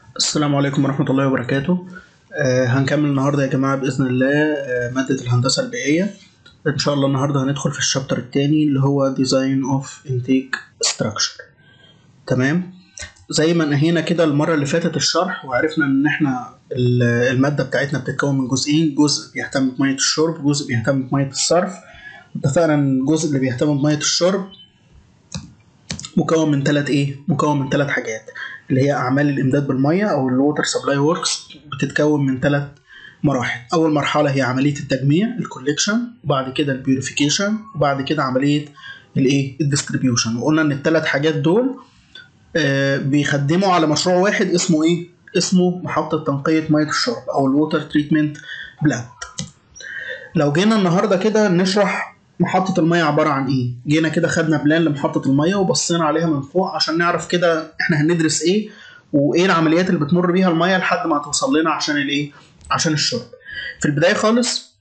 السلام عليكم ورحمة الله وبركاته آه هنكمل النهاردة يا جماعة بإذن الله آه مادة الهندسة البيئية إن شاء الله النهاردة هندخل في الشابتر التاني اللي هو Design of Intake Structure تمام زي ما انهينا كده المرة اللي فاتت الشرح وعرفنا إن إحنا ال- المادة بتاعتنا بتتكون من جزئين جزء بيهتم بمية الشرب وجزء بيهتم بمية الصرف اتفقنا إن الجزء اللي بيهتم بمية الشرب مكون من ثلاث ايه مكون من ثلاث حاجات اللي هي اعمال الامداد بالميه او الووتر سبلاي وركس بتتكون من ثلاث مراحل اول مرحله هي عمليه التجميع الكوليكشن وبعد كده البيوريفيكيشن وبعد كده عمليه الايه الديستريبيوشن وقلنا ان الثلاث حاجات دول آه بيخدموا على مشروع واحد اسمه ايه اسمه محطه تنقيه ميه الشرب او الووتر تريتمنت بلانت لو جينا النهارده كده نشرح محطة المية عبارة عن ايه؟ جينا كده خدنا بلان لمحطة المية وبصينا عليها من فوق عشان نعرف كده احنا هندرس ايه وايه العمليات اللي بتمر بيها المية لحد ما توصل لنا عشان الايه؟ عشان الشرب. في البداية خالص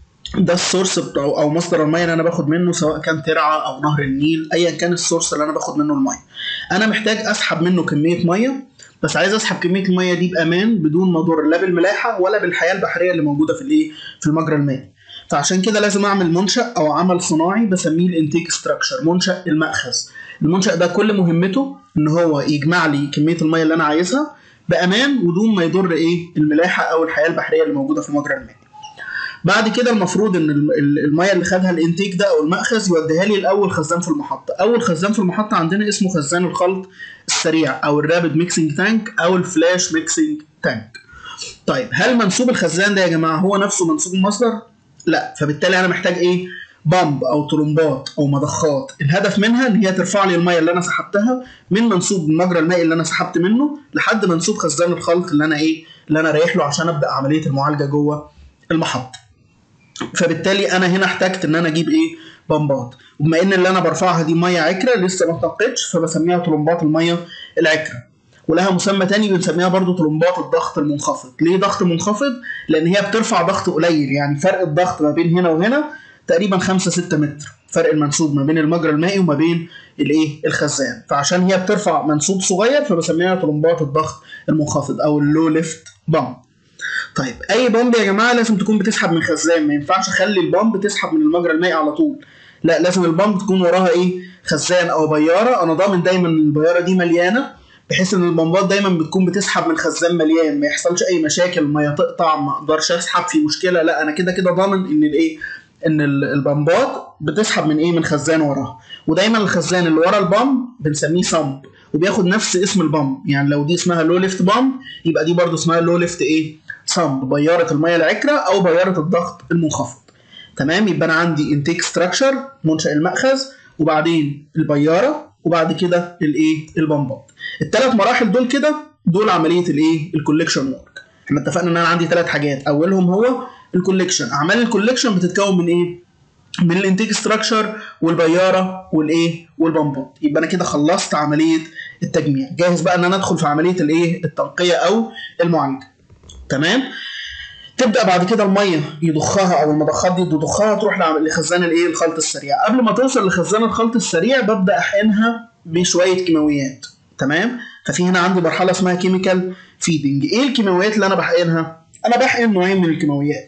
ده السورس بتاعه او مصدر المية اللي انا باخد منه سواء كان ترعة او نهر النيل ايا كان السورس اللي انا باخد منه المية. انا محتاج اسحب منه كمية مية بس عايز اسحب كمية المية دي بامان بدون ما اضر لا بالملاحة ولا بالحياة البحرية اللي موجودة في الايه؟ في المجرى المائي. فعشان كده لازم اعمل منشا او عمل صناعي بسميه الانتيك ستراكشر منشا المأخذ المنشا ده كل مهمته ان هو يجمع لي كميه الميه اللي انا عايزها بامان ودون ما يضر ايه الملاحه او الحياه البحريه اللي موجوده في المجرى المائي بعد كده المفروض ان ال- ال- الميه اللي خدها الانتيك ده او المأخذ يوديها لي الاول خزان في المحطه اول خزان في المحطه عندنا اسمه خزان الخلط السريع او الرابid ميكسنج تانك او الفلاش ميكسنج تانك طيب هل منسوب الخزان ده يا جماعه هو نفسه منسوب المصدر لا فبالتالي انا محتاج ايه بامب او طرمبات او مضخات الهدف منها ان هي ترفع لي الميه اللي انا سحبتها من منسوب المجرى المائي اللي انا سحبت منه لحد منسوب خزان الخلط اللي انا ايه اللي انا رايح له عشان ابدا عمليه المعالجه جوه المحطه فبالتالي انا هنا احتجت ان انا اجيب ايه بمبات وبما ان اللي انا برفعها دي ميه عكره لسه ما اتنقتش فبسميها طرمبات الميه العكره ولها مسمى تاني بنسميها برضو طرمبات الضغط المنخفض ليه ضغط منخفض لان هي بترفع ضغط قليل يعني فرق الضغط ما بين هنا وهنا تقريبا 5 6 متر فرق المنسوب ما بين المجرى المائي وما بين الايه الخزان فعشان هي بترفع منسوب صغير فبسميها طرمبات الضغط المنخفض او اللو ليفت بامب طيب اي بامب يا جماعه لازم تكون بتسحب من خزان ما ينفعش اخلي البامب تسحب من المجرى المائي على طول لا لازم البامب تكون وراها ايه خزان او بياره انا ضامن دايما ان البياره دي مليانه بحيث ان البمبات دايما بتكون بتسحب من خزان مليان ما يحصلش اي مشاكل الميه تقطع ما اقدرش اسحب في مشكله لا انا كده كده ضامن ان الايه ان ال- البمبات بتسحب من ايه من خزان وراها ودايما الخزان اللي ورا البامب بنسميه صمب وبياخد نفس اسم البامب يعني لو دي اسمها لو ليفت بامب يبقى دي برضو اسمها لو ليفت ايه صمب بياره الميه العكره او بياره الضغط المنخفض تمام يبقى انا عندي انتيك ستراكشر منشا المأخذ وبعدين البياره وبعد كده الايه البمبات الثلاث مراحل دول كده دول عمليه الايه الكوليكشن ورك احنا اتفقنا ان انا عندي ثلاث حاجات اولهم هو الكوليكشن اعمال الكوليكشن بتتكون من ايه من الانتيك ستراكشر والبياره والايه والبمبات يبقى انا كده خلصت عمليه التجميع جاهز بقى ان انا ادخل في عمليه الايه التنقيه او المعالجه تمام تبدا بعد كده الميه يضخها او المضخات دي تضخها تروح لعم- لخزان الايه الخلط السريع قبل ما توصل لخزان الخلط السريع ببدا احقنها بشويه كيماويات تمام ففي هنا عندي مرحله اسمها كيميكال فيدنج ايه الكيماويات اللي انا بحقنها انا بحقن نوعين من الكيماويات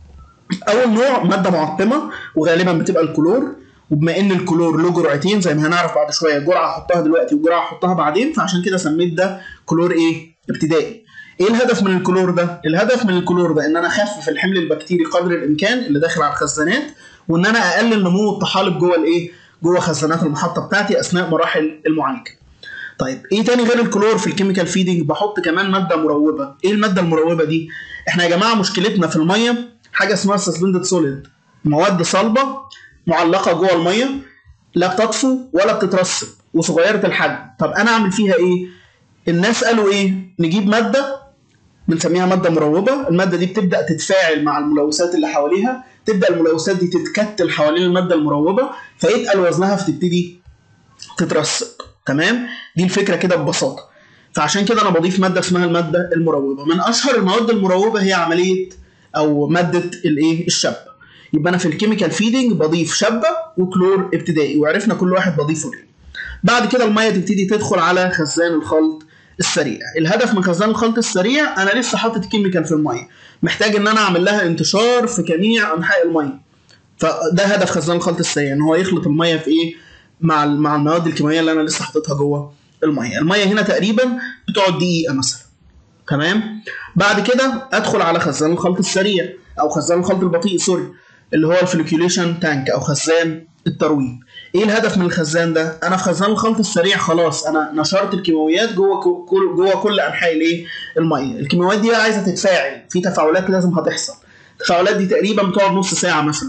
اول نوع ماده معقمه وغالبا بتبقى الكلور وبما ان الكلور له جرعتين زي ما هنعرف بعد شويه جرعه احطها دلوقتي وجرعه احطها بعدين فعشان كده سميت ده كلور ايه ابتدائي ايه الهدف من الكلور ده الهدف من الكلور ده ان انا اخفف الحمل البكتيري قدر الامكان اللي داخل على الخزانات وان انا اقلل نمو الطحالب جوه الايه جوه خزانات المحطه بتاعتي اثناء مراحل المعالجه طيب ايه تاني غير الكلور في الكيميكال فيدنج بحط كمان ماده مروبه ايه الماده المروبه دي احنا يا جماعه مشكلتنا في الميه حاجه اسمها سسبندد سوليد مواد صلبه معلقه جوه الميه لا بتطفو ولا بتترسب وصغيره الحجم طب انا اعمل فيها ايه الناس قالوا ايه نجيب ماده بنسميها ماده مروبه الماده دي بتبدا تتفاعل مع الملوثات اللي حواليها تبدا الملوثات دي تتكتل حوالين الماده المروبه فيتقل وزنها فتبتدي تترسب تمام دي الفكره كده ببساطه فعشان كده انا بضيف ماده اسمها الماده المروبه من اشهر المواد المروبه هي عمليه او ماده الايه الشابه يبقى انا في الكيميكال فيدنج بضيف شابه وكلور ابتدائي وعرفنا كل واحد بضيفه ليه بعد كده الميه تبتدي تدخل على خزان الخلط السريع الهدف من خزان الخلط السريع انا لسه حاطط كيميكال في الميه محتاج ان انا اعمل لها انتشار في جميع انحاء الميه فده هدف خزان الخلط السريع ان هو يخلط الميه في ايه مع مع المواد الكيميائيه اللي انا لسه حاططها جوه الميه الميه هنا تقريبا بتقعد دقيقه مثلا تمام بعد كده ادخل على خزان الخلط السريع او خزان الخلط البطيء سوري اللي هو الفلوكيوليشن تانك او خزان الترويج ايه الهدف من الخزان ده انا في خزان الخلط السريع خلاص انا نشرت الكيماويات جوه كل جوه كل انحاء الايه الميه الكيماويات دي عايزه تتفاعل في تفاعلات لازم هتحصل التفاعلات دي تقريبا بتقعد نص ساعه مثلا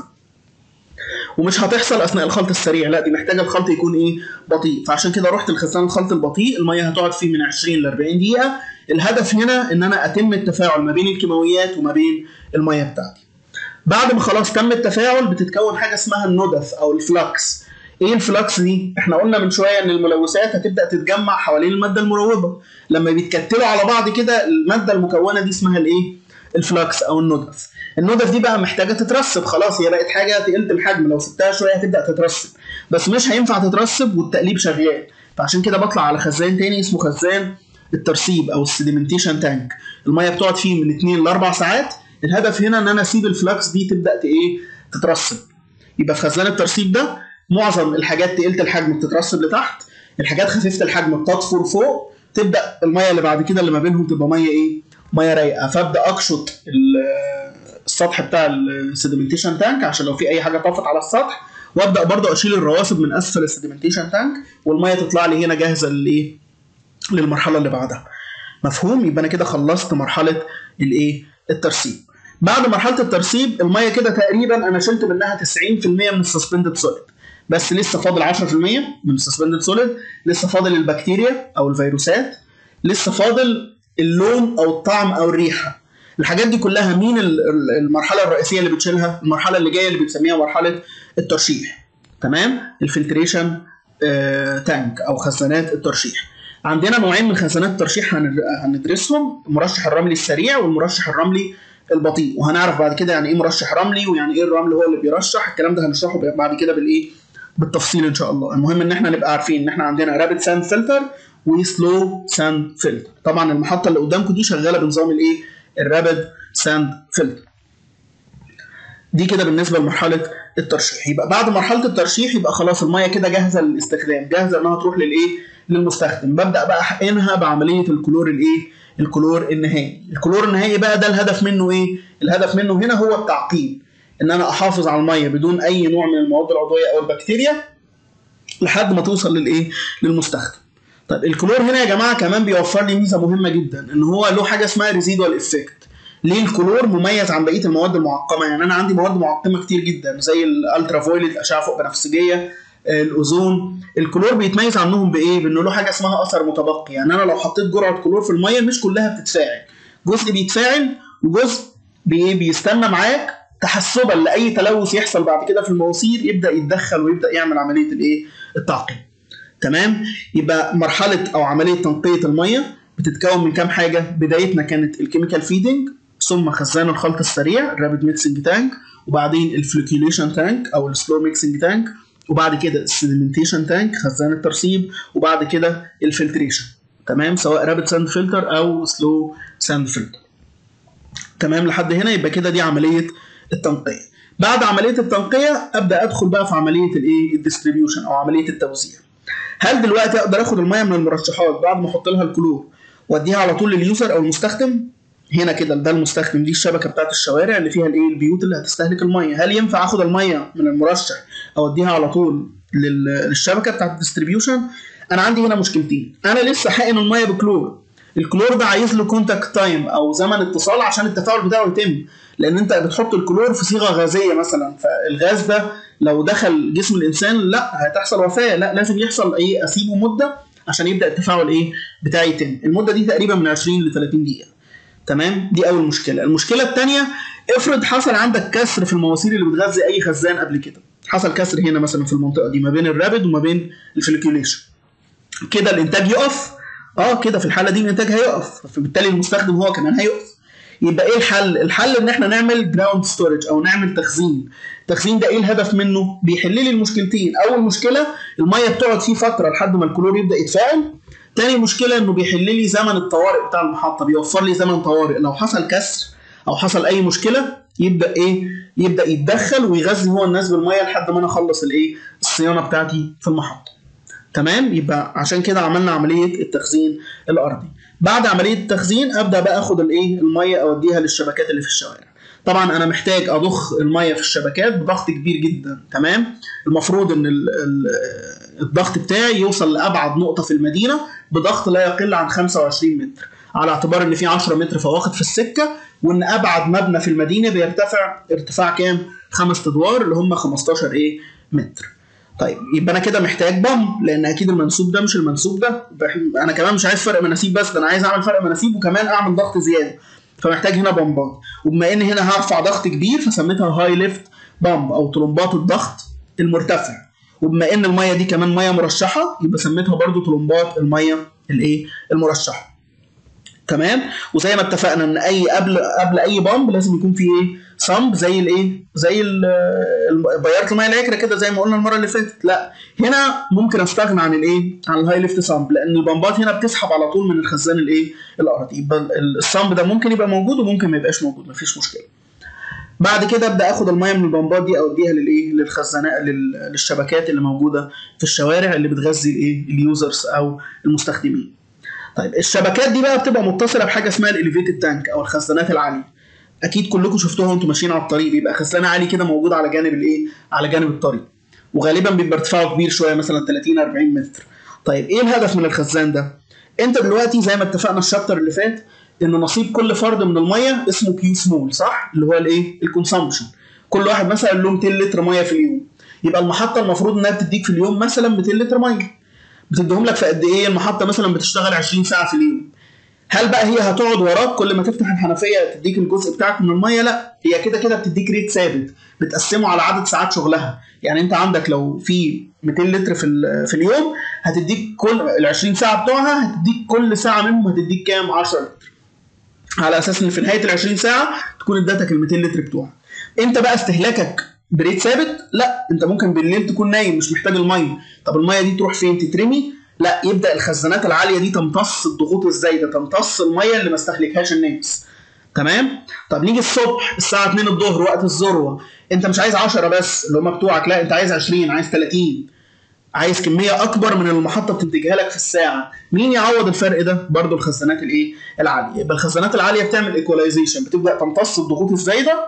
ومش هتحصل اثناء الخلط السريع لا دي محتاجه الخلط يكون ايه بطيء فعشان كده رحت لخزان الخلط البطيء الميه هتقعد فيه من 20 ل 40 دقيقه الهدف هنا ان انا اتم التفاعل ما بين الكيماويات وما بين الميه بتاعتي بعد ما خلاص تم التفاعل بتتكون حاجه اسمها الندف او الفلكس ايه الفلكس دي احنا قلنا من شويه ان الملوثات هتبدا تتجمع حوالين الماده المروبه لما بيتكتلوا على بعض كده الماده المكونه دي اسمها الايه الفلكس او الندف الندف دي بقى محتاجه تترسب خلاص هي بقت حاجه تقلت الحجم لو سبتها شويه هتبدا تترسب بس مش هينفع تترسب والتقليب شغال فعشان كده بطلع على خزان تاني اسمه خزان الترسيب او السيديمنتيشن تانك الميه بتقعد فيه من 2 ل 4 ساعات الهدف هنا ان انا اسيب الفلكس دي تبدا ايه تترسب يبقى في خزان الترسيب ده معظم الحاجات تقيله الحجم بتترسب لتحت الحاجات خفيفه الحجم بتطفر فوق تبدا الميه اللي بعد كده اللي ما بينهم تبقى ميه ايه ميه رايقه فابدا اقشط السطح بتاع السيديمنتيشن تانك عشان لو في اي حاجه طافت على السطح وابدا برضو اشيل الرواسب من اسفل السيديمنتيشن تانك والميه تطلع لي هنا جاهزه للايه للمرحله اللي بعدها مفهوم يبقى انا كده خلصت مرحله الايه الترسيب بعد مرحله الترسيب الميه كده تقريبا انا شلت منها 90% من السسبندد سوليد بس لسه فاضل 10% من السسبندد سوليد لسه فاضل البكتيريا او الفيروسات لسه فاضل اللون او الطعم او الريحه الحاجات دي كلها مين المرحله الرئيسيه اللي بتشيلها المرحله اللي جايه اللي بنسميها مرحله الترشيح تمام الفلتريشن آه تانك او خزانات الترشيح عندنا نوعين من خزانات الترشيح هندرسهم المرشح الرملي السريع والمرشح الرملي البطيء وهنعرف بعد كده يعني ايه مرشح رملي ويعني ايه الرمل هو اللي بيرشح الكلام ده هنشرحه بعد كده بالايه بالتفصيل ان شاء الله المهم ان احنا نبقى عارفين ان احنا عندنا رابid ساند فلتر وسلو ساند فلتر طبعا المحطه اللي قدامكم دي شغاله بنظام الايه الرابد ساند فلتر دي كده بالنسبه لمرحله الترشيح يبقى بعد مرحله الترشيح يبقى خلاص الميه كده جاهزه للاستخدام جاهزه انها تروح للايه للمستخدم ببدا بقى احقنها بعمليه الكلور الايه الكلور النهائي الكلور النهائي بقى ده الهدف منه ايه الهدف منه هنا هو التعقيم ان انا احافظ على الميه بدون اي نوع من المواد العضويه او البكتيريا لحد ما توصل للايه للمستخدم طيب الكلور هنا يا جماعه كمان بيوفر لي ميزه مهمه جدا ان هو له حاجه اسمها ريزيدوال افكت ليه الكلور مميز عن بقيه المواد المعقمه يعني انا عندي مواد معقمه كتير جدا زي الالترا فويلت اشعه فوق بنفسجيه الاوزون الكلور بيتميز عنهم بايه بانه له حاجه اسمها اثر متبقي يعني انا لو حطيت جرعه كلور في الميه مش كلها بتتفاعل جزء بيتفاعل وجزء بي بيستنى معاك تحسبا لاي تلوث يحصل بعد كده في المواسير يبدا يتدخل ويبدا يعمل عمليه الايه التعقيم تمام يبقى مرحله او عمليه تنقيه الميه بتتكون من كام حاجه بدايتنا كانت الكيميكال فيدنج ثم خزان الخلط السريع الرابيد ميكسنج تانك وبعدين الفلوكيوليشن تانك او السلو ميكسنج تانك وبعد كده السيدمنتيشن تانك خزان الترسيب وبعد كده الفلتريشن تمام سواء رابيد ساند فلتر او سلو ساند فلتر تمام لحد هنا يبقى كده دي عمليه التنقيه بعد عمليه التنقيه ابدا ادخل بقى في عمليه الايه الديستريبيوشن او عمليه التوزيع هل دلوقتي اقدر اخد الميه من المرشحات بعد ما احط لها الكلور واديها على طول لليوزر او المستخدم هنا كده ده المستخدم دي الشبكه بتاعت الشوارع اللي فيها الايه البيوت اللي هتستهلك الميه هل ينفع اخد الميه من المرشح او اديها على طول للشبكه بتاعت الديستريبيوشن انا عندي هنا مشكلتين انا لسه حاقن الميه بكلور الكلور ده عايز له كونتاكت تايم او زمن اتصال عشان التفاعل بتاعه يتم لان انت بتحط الكلور في صيغه غازيه مثلا فالغاز ده لو دخل جسم الانسان لا هتحصل وفاه لا لازم يحصل ايه اسيبه مده عشان يبدا التفاعل ايه بتاعي يتم المده دي تقريبا من 20 ل 30 دقيقه تمام دي اول مشكله المشكله الثانيه افرض حصل عندك كسر في المواسير اللي بتغذي اي خزان قبل كده حصل كسر هنا مثلا في المنطقه دي ما بين الرابد وما بين الفليكيوليشن كده الانتاج يقف اه كده في الحاله دي الانتاج هيقف فبالتالي المستخدم هو كمان هيقف يبقى ايه الحل الحل ان احنا نعمل جراوند ستورج او نعمل تخزين التخزين ده ايه الهدف منه بيحل لي المشكلتين اول مشكله الميه بتقعد فيه فتره لحد ما الكلور يبدا يتفاعل تاني مشكله انه بيحل لي زمن الطوارئ بتاع المحطه بيوفر لي زمن طوارئ لو حصل كسر او حصل اي مشكله يبدا ايه يبدا يتدخل ويغذي هو الناس بالميه لحد ما انا اخلص الايه الصيانه بتاعتي في المحطه تمام يبقى عشان كده عملنا عمليه التخزين الارضي بعد عمليه التخزين ابدا بقى اخد الايه الميه اوديها للشبكات اللي في الشوارع طبعا انا محتاج اضخ الميه في الشبكات بضغط كبير جدا تمام المفروض ان ال ال الضغط بتاعي يوصل لابعد نقطه في المدينه بضغط لا يقل عن 25 متر على اعتبار ان في 10 متر فواخد في السكه وان ابعد مبنى في المدينه بيرتفع ارتفاع كام؟ خمس ادوار اللي هم 15 ايه متر. طيب يبقى انا كده محتاج بام لان اكيد المنسوب ده مش المنسوب ده انا كمان مش عايز فرق مناسيب بس ده انا عايز اعمل فرق مناسيب وكمان اعمل ضغط زياده فمحتاج هنا بامبات وبما ان هنا هرفع ضغط كبير فسميتها هاي ليفت بامب او طلمبات الضغط المرتفع وبما ان الميه دي كمان ميه مرشحه يبقى سميتها برضو طلمبات الميه الايه المرشحه تمام وزي ما اتفقنا ان اي قبل قبل اي بامب لازم يكون في ايه صمب زي الايه زي بيارة الميه العكره كده زي ما قلنا المره اللي فاتت لا هنا ممكن استغنى عن الايه عن الهاي ليفت صمب لان البمبات هنا بتسحب على طول من الخزان الايه الارضي يبقى الصمب ده ممكن يبقى موجود وممكن ما يبقاش موجود مفيش مشكله بعد كده ابدا اخد الميه من البمبات دي اوديها للايه للخزانات للشبكات اللي موجوده في الشوارع اللي بتغذي الايه اليوزرز او المستخدمين طيب الشبكات دي بقى بتبقى متصله بحاجه اسمها الاليفيتد تانك او الخزانات العاليه اكيد كلكم شفتوها وانتم ماشيين على الطريق بيبقى خزان عالي كده موجود على جانب الايه على جانب الطريق وغالبا بيبقى ارتفاعه كبير شويه مثلا 30 40 متر طيب ايه الهدف من الخزان ده انت دلوقتي زي ما اتفقنا الشابتر اللي فات ان نصيب كل فرد من الميه اسمه كيو سمول صح اللي هو الايه الكونسامبشن كل واحد مثلا له 200 لتر ميه في اليوم يبقى المحطه المفروض انها بتديك في اليوم مثلا 200 لتر ميه بتديهم لك في قد ايه المحطه مثلا بتشتغل 20 ساعه في اليوم هل بقى هي هتقعد وراك كل ما تفتح الحنفيه تديك الجزء بتاعك من الميه لا هي كده كده بتديك ريت ثابت بتقسمه على عدد ساعات شغلها يعني انت عندك لو في 200 لتر في في اليوم هتديك كل ال 20 ساعه بتوعها هتديك كل ساعه منهم هتديك كام 10 لتر على اساس ان في نهايه ال 20 ساعه تكون ادتك ال 200 لتر بتوعها انت بقى استهلاكك بريت ثابت لا انت ممكن بالليل تكون نايم مش محتاج الميه طب الميه دي تروح فين تترمي لا يبدا الخزانات العاليه دي تمتص الضغوط الزايده تمتص الميه اللي ما استهلكهاش الناس تمام طب نيجي الصبح الساعه 2 الظهر وقت الذروه انت مش عايز 10 بس اللي هم بتوعك لا انت عايز 20 عايز 30 عايز كميه اكبر من المحطه بتنتجها لك في الساعه مين يعوض الفرق ده برضو الخزانات الايه العاليه يبقى الخزانات العاليه بتعمل ايكولايزيشن بتبدا تمتص الضغوط الزايده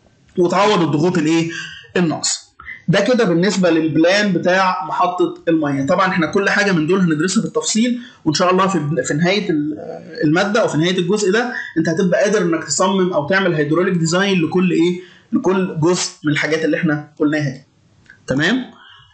وتعوض الضغوط الايه الناقصه ده كده بالنسبه للبلان بتاع محطه الميه طبعا احنا كل حاجه من دول هندرسها بالتفصيل وان شاء الله في في نهايه الماده او في نهايه الجزء ده انت هتبقى قادر انك تصمم او تعمل هيدروليك ديزاين لكل ايه لكل جزء من الحاجات اللي احنا قلناها دي تمام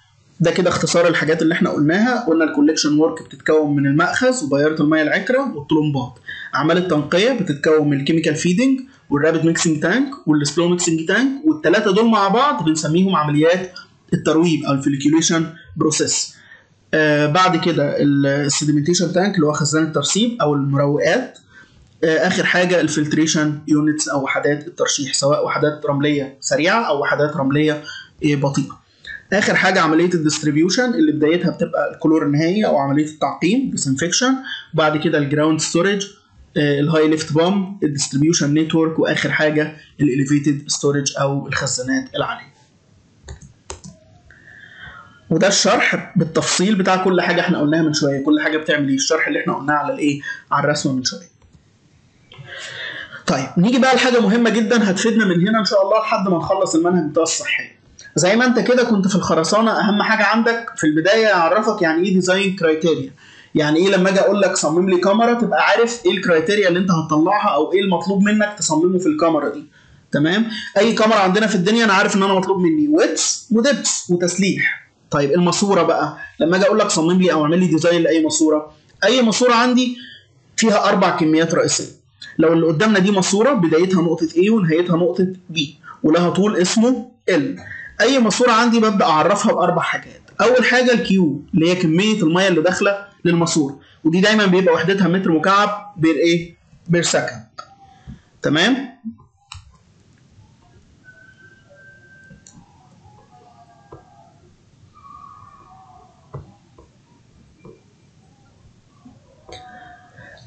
ده كده اختصار الحاجات اللي احنا قلناها قلنا الكوليكشن ورك بتتكون من المأخذ وبيارة الميه العكره والطلمبات اعمال التنقيه بتتكون من الكيميكال فيدنج والرابid ميكسنج تانك والسلو ميكسنج تانك والثلاثه دول مع بعض بنسميهم عمليات الترويب او الفليكيوليشن بروسيس آه بعد كده السيديمنتيشن تانك اللي هو خزان الترسيب او المروقات آه اخر حاجه الفلتريشن يونتس او وحدات الترشيح سواء وحدات رمليه سريعه او وحدات رمليه آه بطيئه اخر حاجه عمليه الديستريبيوشن اللي بدايتها بتبقى الكلور النهائي او عمليه التعقيم ديسانفكشن وبعد كده الجراوند ستورج الهاي ليفت بام الديستريبيوشن نتورك واخر حاجه الاليفيتد ستورج او الخزانات العاليه وده الشرح بالتفصيل بتاع كل حاجه احنا قلناها من شويه كل حاجه بتعمل ايه الشرح اللي احنا قلناه على الايه على الرسمه من شويه طيب نيجي بقى لحاجه مهمه جدا هتفيدنا من هنا ان شاء الله لحد ما نخلص المنهج بتاع الصحيه زي ما انت كده كنت في الخرسانه اهم حاجه عندك في البدايه اعرفك يعني ايه ديزاين كرايتيريا يعني ايه لما اجي اقول لك صمم لي كاميرا تبقى عارف ايه الكرايتيريا اللي انت هتطلعها او ايه المطلوب منك تصممه في الكاميرا دي تمام اي كاميرا عندنا في الدنيا انا عارف ان انا مطلوب مني ويتس ودبس وتسليح طيب الماسوره بقى لما اجي اقول لك صمم لي او اعمل لي ديزاين لاي ماسوره اي ماسوره عندي فيها اربع كميات رئيسيه لو اللي قدامنا دي ماسوره بدايتها نقطه A ونهايتها نقطه B ولها طول اسمه L اي ماسوره عندي ببدا اعرفها باربع حاجات اول حاجه الكيو اللي هي كميه الميه اللي داخله للماسوره ودي دايما بيبقى وحدتها متر مكعب بير ايه بير سكند تمام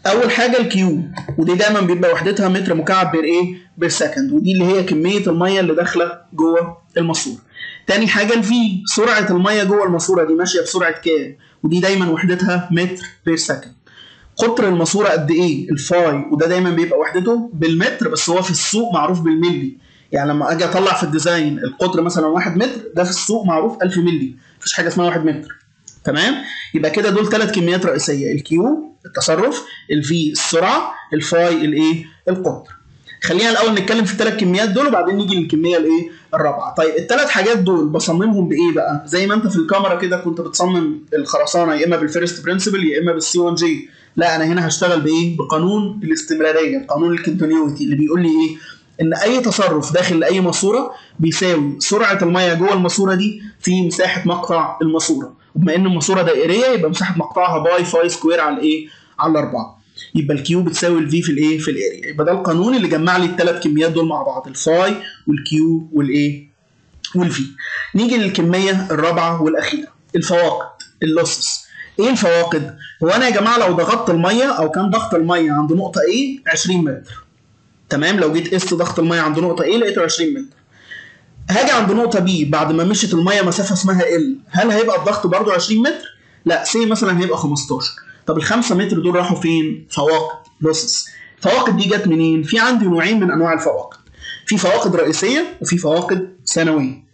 اول حاجه الكيو ودي دايما بيبقى وحدتها متر مكعب بير ايه بير سكند ودي اللي هي كميه الميه اللي داخله جوه الماسوره تاني حاجه الفي سرعه الميه جوه الماسوره دي ماشيه بسرعه كام ودي دايما وحدتها متر بير سكند قطر الماسوره قد ايه الفاي وده دايما بيبقى وحدته بالمتر بس هو في السوق معروف بالملي يعني لما اجي اطلع في الديزاين القطر مثلا 1 متر ده في السوق معروف 1000 ملي مفيش حاجه اسمها 1 متر تمام يبقى كده دول ثلاث كميات رئيسيه الكيو التصرف الفي السرعه الفاي الايه القطر خلينا الاول نتكلم في الثلاث كميات دول وبعدين نيجي للكميه الايه الرابعه طيب الثلاث حاجات دول بصممهم بايه بقى زي ما انت في الكاميرا كده كنت بتصمم الخرسانه يا اما بالفيرست برنسبل يا اما بالسي 1 جي لا انا هنا هشتغل بايه بقانون الاستمراريه قانون الكونتينيوتي اللي بيقول لي ايه ان اي تصرف داخل اي ماسوره بيساوي سرعه الميه جوه الماسوره دي في مساحه مقطع الماسوره وبما ان الماسوره دائريه يبقى مساحه مقطعها باي فاي سكوير على الايه على الاربعه يبقى الكيو بتساوي الفي في الايه في الاريا يبقى ده القانون اللي جمع لي الثلاث كميات دول مع بعض الفاي والكيو والايه والفي نيجي للكميه الرابعه والاخيره الفواقد اللوسس ايه الفواقد هو انا يا جماعه لو ضغطت الميه او كان ضغط الميه عند نقطه ايه 20 متر تمام لو جيت قست ضغط الميه عند نقطه ايه لقيته 20 متر هاجي عند نقطه بي بعد ما مشيت الميه مسافه اسمها ال هل هيبقى الضغط برضو 20 متر لا سي مثلا هيبقى 15 طب ال 5 متر دول راحوا فين فواقد لوسس الفواقد دي جت منين في عندي نوعين من انواع الفواقد في فواقد رئيسيه وفي فواقد ثانويه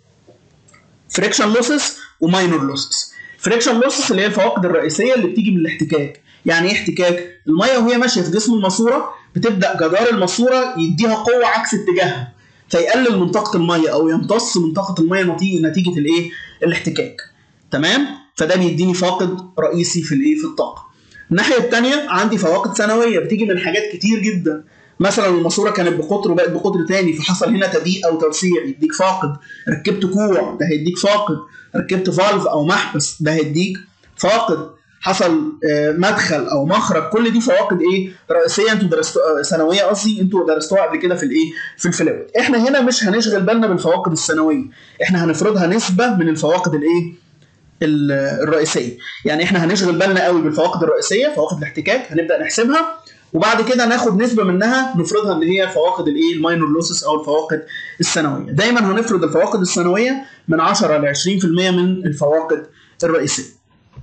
فريكشن لوسس وماينور لوسس فريكشن لوسس اللي هي الفواقد الرئيسيه اللي بتيجي من الاحتكاك يعني ايه احتكاك الميه وهي ماشيه في جسم الماسوره بتبدا جدار الماسوره يديها قوه عكس اتجاهها فيقلل من طاقه الميه او يمتص من طاقه الميه نتيجه نتيجه الايه الاحتكاك تمام فده بيديني فاقد رئيسي في الايه في الطاقه الناحيه الثانيه عندي فواقد ثانويه بتيجي من حاجات كتير جدا مثلا الماسوره كانت بقطر وبقت بقطر تاني فحصل هنا تضييق او توسيع يديك فاقد ركبت كوع ده هيديك فاقد ركبت فالف او محبس ده هيديك فاقد حصل مدخل او مخرج كل دي فواقد ايه رئيسيه انتوا درستوها ثانويه قصدي انتوا درستوها قبل كده في الايه في الفلويد احنا هنا مش هنشغل بالنا بالفواقد الثانويه احنا هنفرضها نسبه من الفواقد الايه الرئيسيه يعني احنا هنشغل بالنا قوي بالفواقد الرئيسيه فواقد الاحتكاك هنبدا نحسبها وبعد كده ناخد نسبه منها نفرضها ان هي فواقد الايه الماينور لوسس او الفواقد الثانويه دايما هنفرض الفواقد الثانويه من 10 ل 20% من الفواقد الرئيسيه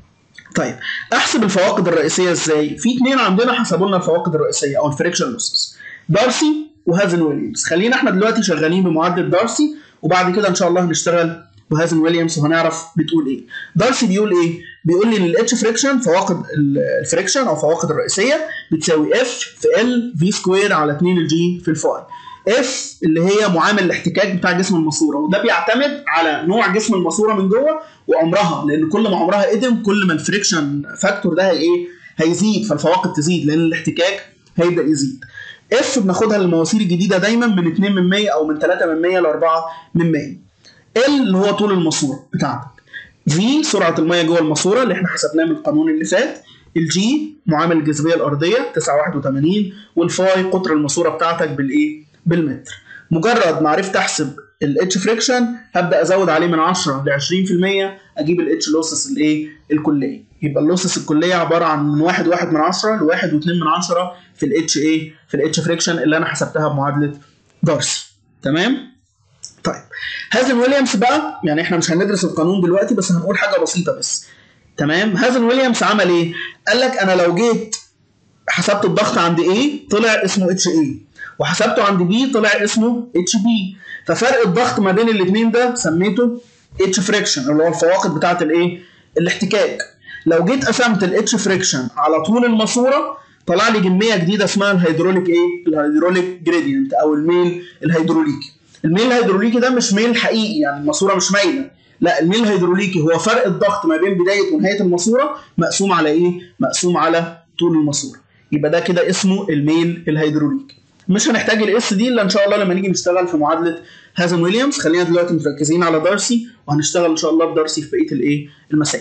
طيب احسب الفواقد الرئيسيه ازاي في اثنين عندنا حسبوا لنا الفواقد الرئيسيه او الفريكشن لوسس دارسي وهازن ويليامز خلينا احنا دلوقتي شغالين بمعادله دارسي وبعد كده ان شاء الله هنشتغل بهازن ويليامز وهنعرف بتقول ايه دارسي بيقول ايه بيقول لي ان الاتش فريكشن فواقد الفريكشن او فواقد الرئيسيه بتساوي اف في ال في سكوير على 2 الجي في الفاي اف اللي هي معامل الاحتكاك بتاع جسم الماسوره وده بيعتمد على نوع جسم الماسوره من جوه وعمرها لان كل ما عمرها قدم كل ما الفريكشن فاكتور ده هي ايه هيزيد فالفواقد تزيد لان الاحتكاك هيبدا يزيد اف بناخدها للمواسير الجديده دايما من 2 من 100 او من 3 من 100 ل 4 من 100 ال اللي هو طول الماسوره بتاعتك في سرعه الميه جوه الماسوره اللي احنا حسبناه من القانون اللي فات الجي معامل الجاذبيه الارضيه 981 والفاي قطر الماسوره بتاعتك بالايه بالمتر مجرد ما عرفت احسب الاتش فريكشن هبدا ازود عليه من 10 ل 20% اجيب الاتش لوسس الايه الكليه يبقى اللوسس الكليه عباره عن من 1 1 من 10 ل 1 و2 من 10 في الاتش ايه في الاتش فريكشن اللي انا حسبتها بمعادله دارسي تمام طيب هازن ويليامز بقى يعني احنا مش هندرس القانون دلوقتي بس هنقول حاجه بسيطه بس تمام هازن ويليامز عمل ايه قال لك انا لو جيت حسبت الضغط عند ايه طلع اسمه اتش ايه وحسبته عند بي طلع اسمه اتش بي ففرق الضغط ما بين الاثنين ده سميته اتش فريكشن اللي هو الفواقد بتاعه الايه الاحتكاك لو جيت قسمت الاتش فريكشن على طول الماسوره طلع لي كميه جديده اسمها الهيدروليك ايه الهيدروليك جريدينت او الميل الهيدروليكي الميل الهيدروليكي ده مش ميل حقيقي يعني الماسوره مش مايله لا الميل الهيدروليكي هو فرق الضغط ما بين بدايه ونهايه الماسوره مقسوم على ايه مقسوم على طول الماسوره يبقى ده كده اسمه الميل الهيدروليكي مش هنحتاج الاس دي الا ان شاء الله لما نيجي نشتغل في معادله هازن ويليامز خلينا دلوقتي مركزين على دارسي وهنشتغل ان شاء الله بدارسي في بقيه الايه المسائل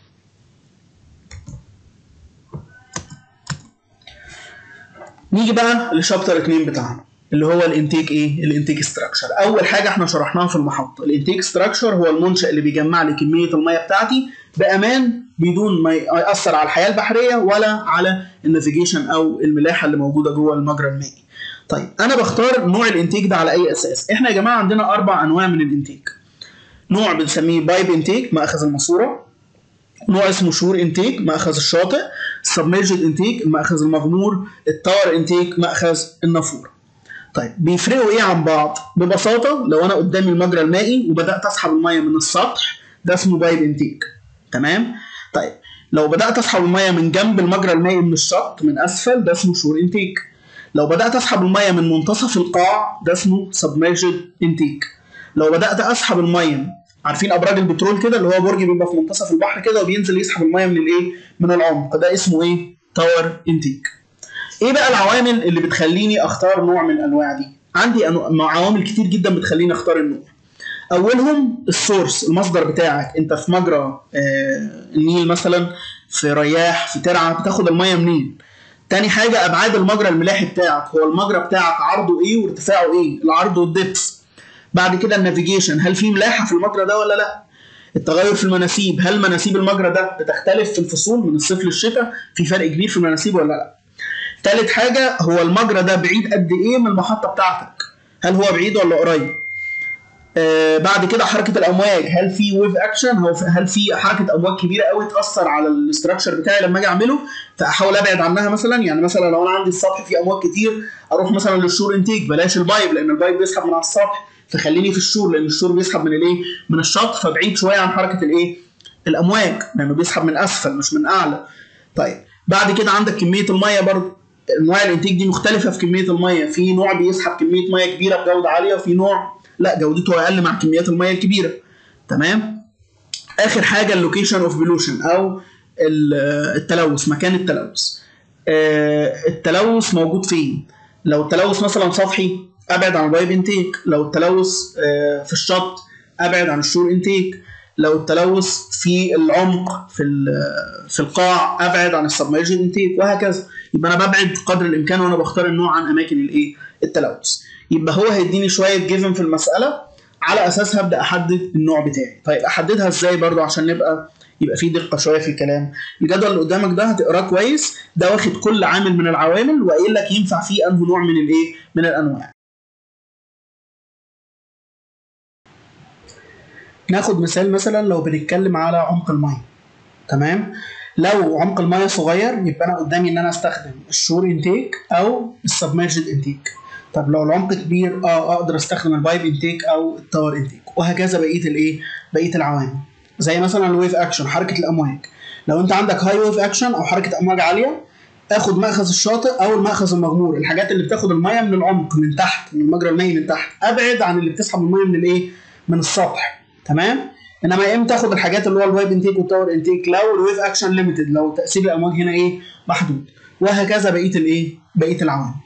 نيجي بقى لشابتر 2 بتاعنا اللي هو الانتيك ايه الانتيك ستراكشر اول حاجه احنا شرحناها في المحطه الانتيك ستراكشر هو المنشا اللي بيجمع لي كميه الميه بتاعتي بامان بدون ما ياثر على الحياه البحريه ولا على النافيجيشن او الملاحه اللي موجوده جوه المجرى المائي طيب انا بختار نوع الانتيك ده على اي اساس احنا يا جماعه عندنا اربع انواع من الانتيك نوع بنسميه بايب انتيك ماخذ الماسوره نوع اسمه شور انتيك ماخذ الشاطئ سبمرجد انتيك ماخذ المغمور التاور انتيك ماخذ النافوره طيب بيفرقوا ايه عن بعض ببساطه لو انا قدامي المجرى المائي وبدات اسحب الميه من السطح ده اسمه بايب انتيك تمام طيب لو بدات اسحب الميه من جنب المجرى المائي من الشط من اسفل ده اسمه شور انتيك لو بدات اسحب الميه من منتصف القاع ده اسمه سبمرجد انتيك لو بدات اسحب الميه عارفين ابراج البترول كده اللي هو برج بيبقى في منتصف البحر كده وبينزل يسحب الميه من الايه من العمق ده اسمه ايه تاور انتيك ايه بقى العوامل اللي بتخليني اختار نوع من الانواع دي عندي أنو... عوامل كتير جدا بتخليني اختار النوع اولهم السورس المصدر بتاعك انت في مجرى آه النيل مثلا في رياح في ترعه بتاخد الميه منين تاني حاجه ابعاد المجرى الملاحي بتاعك هو المجرى بتاعك عرضه ايه وارتفاعه ايه العرض والدبس بعد كده النافيجيشن هل في ملاحه في المجرى ده ولا لا التغير في المناسيب هل مناسيب المجرى ده بتختلف في الفصول من الصيف للشتاء في فرق كبير في المناسيب ولا لا تالت حاجة هو المجرى ده بعيد قد ايه من المحطة بتاعتك هل هو بعيد ولا قريب آه بعد كده حركة الأمواج هل في ويف أكشن هل في حركة أمواج كبيرة قوي تأثر على الاستراكشر بتاعي لما أجي أعمله فأحاول أبعد عنها مثلا يعني مثلا لو أنا عندي السطح فيه أمواج كتير أروح مثلا للشور انتيك بلاش البايب لأن البايب بيسحب من على السطح فخليني في الشور لأن الشور بيسحب من الإيه من الشط فبعيد شوية عن حركة الإيه الأمواج لأنه بيسحب من أسفل مش من أعلى طيب بعد كده عندك كمية المية برضه انواع الانتاج دي مختلفه في كميه الميه في نوع بيسحب كميه ميه كبيره بجوده عاليه وفي نوع لا جودته اقل مع كميات الميه الكبيره تمام اخر حاجه اللوكيشن اوف بولوشن او التلوث مكان التلوث التلوث موجود فين لو التلوث مثلا سطحي ابعد عن البايب انتيك لو التلوث في الشط ابعد عن الشور انتيك لو التلوث في العمق في في القاع ابعد عن السبمرجن انتيك وهكذا يبقى انا ببعد قدر الامكان وانا بختار النوع عن اماكن الايه التلوث يبقى هو هيديني شويه جيفن في المساله على اساسها ابدا احدد النوع بتاعي طيب احددها ازاي برضو عشان نبقى يبقى في دقه شويه في الكلام الجدول اللي قدامك ده هتقراه كويس ده واخد كل عامل من العوامل وقايل لك ينفع فيه انه نوع من الايه من الانواع ناخد مثال مثلا لو بنتكلم على عمق الميه تمام لو عمق الميه صغير يبقى انا قدامي ان انا استخدم الشور انتيك او السبمرجد انتيك طب لو العمق كبير اه اقدر استخدم البايب انتيك او التاور انتيك وهكذا بقيه الايه بقيه العوامل زي مثلا الويف اكشن حركه الامواج لو انت عندك هاي ويف اكشن او حركه امواج عاليه اخد مأخذ الشاطئ او المأخذ المغمور الحاجات اللي بتاخد الميه من العمق من تحت من المجرى المائي من تحت ابعد عن اللي بتسحب الميه من الايه من السطح تمام انما امتى تاخد الحاجات اللي هو الوايب انتيك والتاور انتيك لو الويف اكشن ليميتد لو تاثير الامواج هنا ايه محدود وهكذا بقيه الايه بقيه العوامل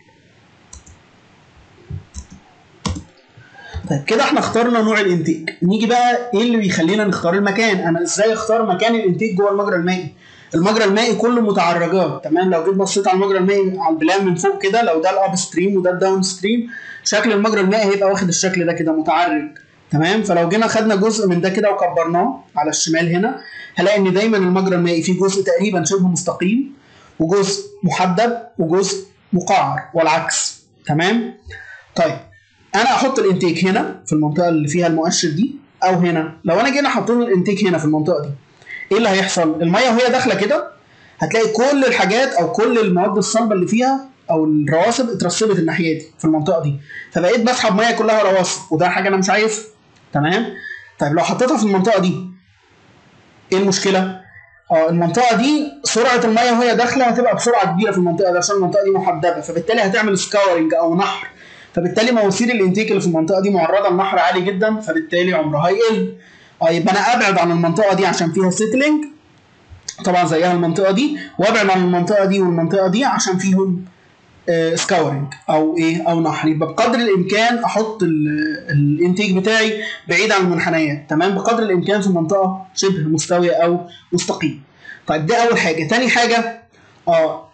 طيب كده احنا اخترنا نوع الانتيك نيجي بقى ايه اللي بيخلينا نختار المكان انا ازاي اختار مكان الانتيك جوه المجرى المائي المجرى المائي كله متعرجات تمام لو جيت بصيت على المجرى المائي على البلان من فوق كده لو ده الاب ستريم وده الداون ستريم شكل المجرى المائي هيبقى واخد الشكل ده كده متعرج تمام فلو جينا خدنا جزء من ده كده وكبرناه على الشمال هنا هلاقي ان دايما المجرى المائي فيه جزء تقريبا شبه مستقيم وجزء محدب وجزء مقعر والعكس تمام طيب انا احط الانتيك هنا في المنطقه اللي فيها المؤشر دي او هنا لو انا جينا حاطين الانتيك هنا في المنطقه دي ايه اللي هيحصل الميه وهي داخله كده هتلاقي كل الحاجات او كل المواد الصلبه اللي فيها او الرواسب اترسبت الناحيه دي في المنطقه دي فبقيت بسحب ميه كلها رواسب وده حاجه انا مش عايزها تمام طيب لو حطيتها في المنطقه دي ايه المشكله اه المنطقه دي سرعه الميه وهي داخله هتبقى بسرعه كبيره في المنطقه دي عشان المنطقه دي محدبه فبالتالي هتعمل سكاورنج او نحر فبالتالي مواسير الانتيك اللي في المنطقه دي معرضه لنحر عالي جدا فبالتالي عمرها يقل اه يبقى انا ابعد عن المنطقه دي عشان فيها سيتلينج طبعا زيها المنطقه دي وابعد عن المنطقه دي والمنطقه دي عشان فيهم سكاورنج او ايه او نحر يبقى بقدر الامكان احط الانتيك بتاعي بعيد عن المنحنيات تمام بقدر الامكان في منطقه شبه مستويه او مستقيم طيب ده اول حاجه تاني حاجه اه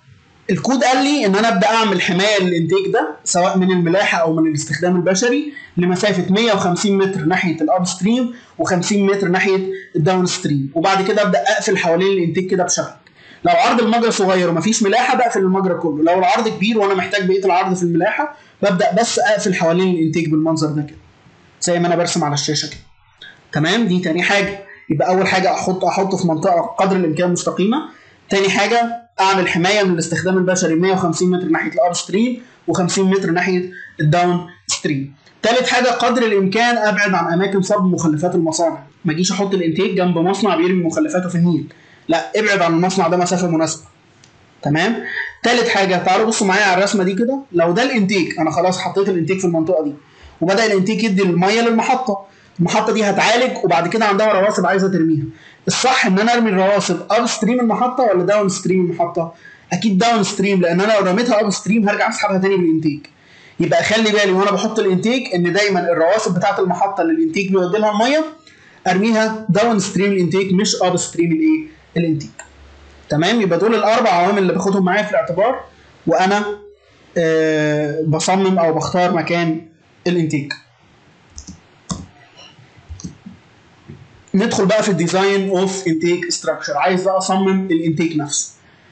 الكود قال لي ان انا ابدا اعمل حمايه للانتيك ده سواء من الملاحه او من الاستخدام البشري لمسافه 150 متر ناحيه الاب ستريم و50 متر ناحيه الداون ستريم وبعد كده ابدا اقفل حوالين الانتيك كده بشبك لو عرض المجرى صغير ومفيش ملاحه بقفل المجرى كله لو العرض كبير وانا محتاج بقيه العرض في الملاحه ببدا بس اقفل حوالين الانتيك بالمنظر ده كده زي ما انا برسم على الشاشه كده تمام دي تاني حاجه يبقى اول حاجه احط احطه في منطقه قدر الامكان مستقيمه تاني حاجه اعمل حمايه من الاستخدام البشري 150 متر ناحيه الاب ستريم و50 متر ناحيه الداون ستريم تالت حاجه قدر الامكان ابعد عن اماكن صب مخلفات المصانع ما اجيش احط الانتيك جنب مصنع بيرمي مخلفاته في النيل لا ابعد عن المصنع ده مسافه مناسبه تمام تالت حاجه تعالوا بصوا معايا على الرسمه دي كده لو ده الانتيك انا خلاص حطيت الانتيك في المنطقه دي وبدا الانتيك يدي الميه للمحطه المحطه دي هتعالج وبعد كده عندها رواسب عايزه ترميها الصح ان انا ارمي الرواسب اب ستريم المحطه ولا داون ستريم المحطه اكيد داون ستريم لان انا لو رميتها اب ستريم هرجع اسحبها تاني بالانتيك يبقى خلي بالي وانا بحط الانتيك ان دايما الرواسب بتاعه المحطه اللي الانتيك بيودي لها الميه ارميها داون ستريم الانتيك مش اب ستريم الايه الانتيك تمام يبقى دول الاربع عوامل اللي باخدهم معايا في الاعتبار وانا أه بصمم او بختار مكان الانتيك ندخل بقى في الديزاين اوف انتيك ستراكشر عايز بقى اصمم الانتيك نفسه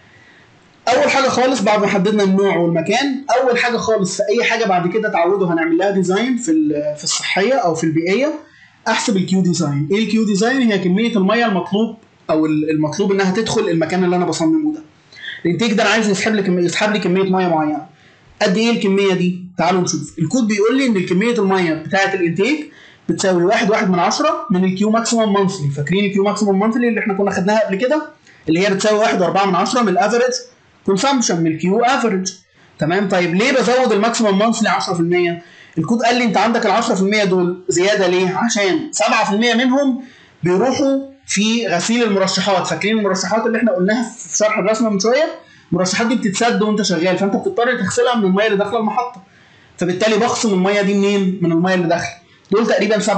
اول حاجه خالص بعد ما حددنا النوع والمكان اول حاجه خالص في اي حاجه بعد كده تعودوا هنعمل لها ديزاين في في الصحيه او في البيئيه احسب الكيو ديزاين ايه الكيو ديزاين هي كميه الميه المطلوب او المطلوب انها تدخل المكان اللي انا بصممه ده الانتيك ده انا عايز يسحب لي كميه يسحب لي كميه ميه معينه قد ايه الكميه دي تعالوا نشوف الكود بيقول لي ان كميه الميه بتاعه الانتيك بتساوي واحد واحد من عشرة من الكيو ماكسيموم مانثلي فاكرين الكيو ماكسيموم مانثلي اللي احنا كنا خدناها قبل كده اللي هي بتساوي واحد واربعة من عشرة من الافريج كونسامشن من الكيو افريج تمام طيب ليه بزود الماكسيموم مانثلي 10% الكود قال لي انت عندك ال 10% دول زياده ليه عشان 7% منهم بيروحوا في غسيل المرشحات فاكرين المرشحات اللي احنا قلناها في شرح الرسمه من شويه المرشحات دي بتتسد وانت شغال فانت بتضطر تغسلها من الميه اللي داخله المحطه فبالتالي بخصم الميه دي منين من الميه اللي داخله دول تقريبا 7%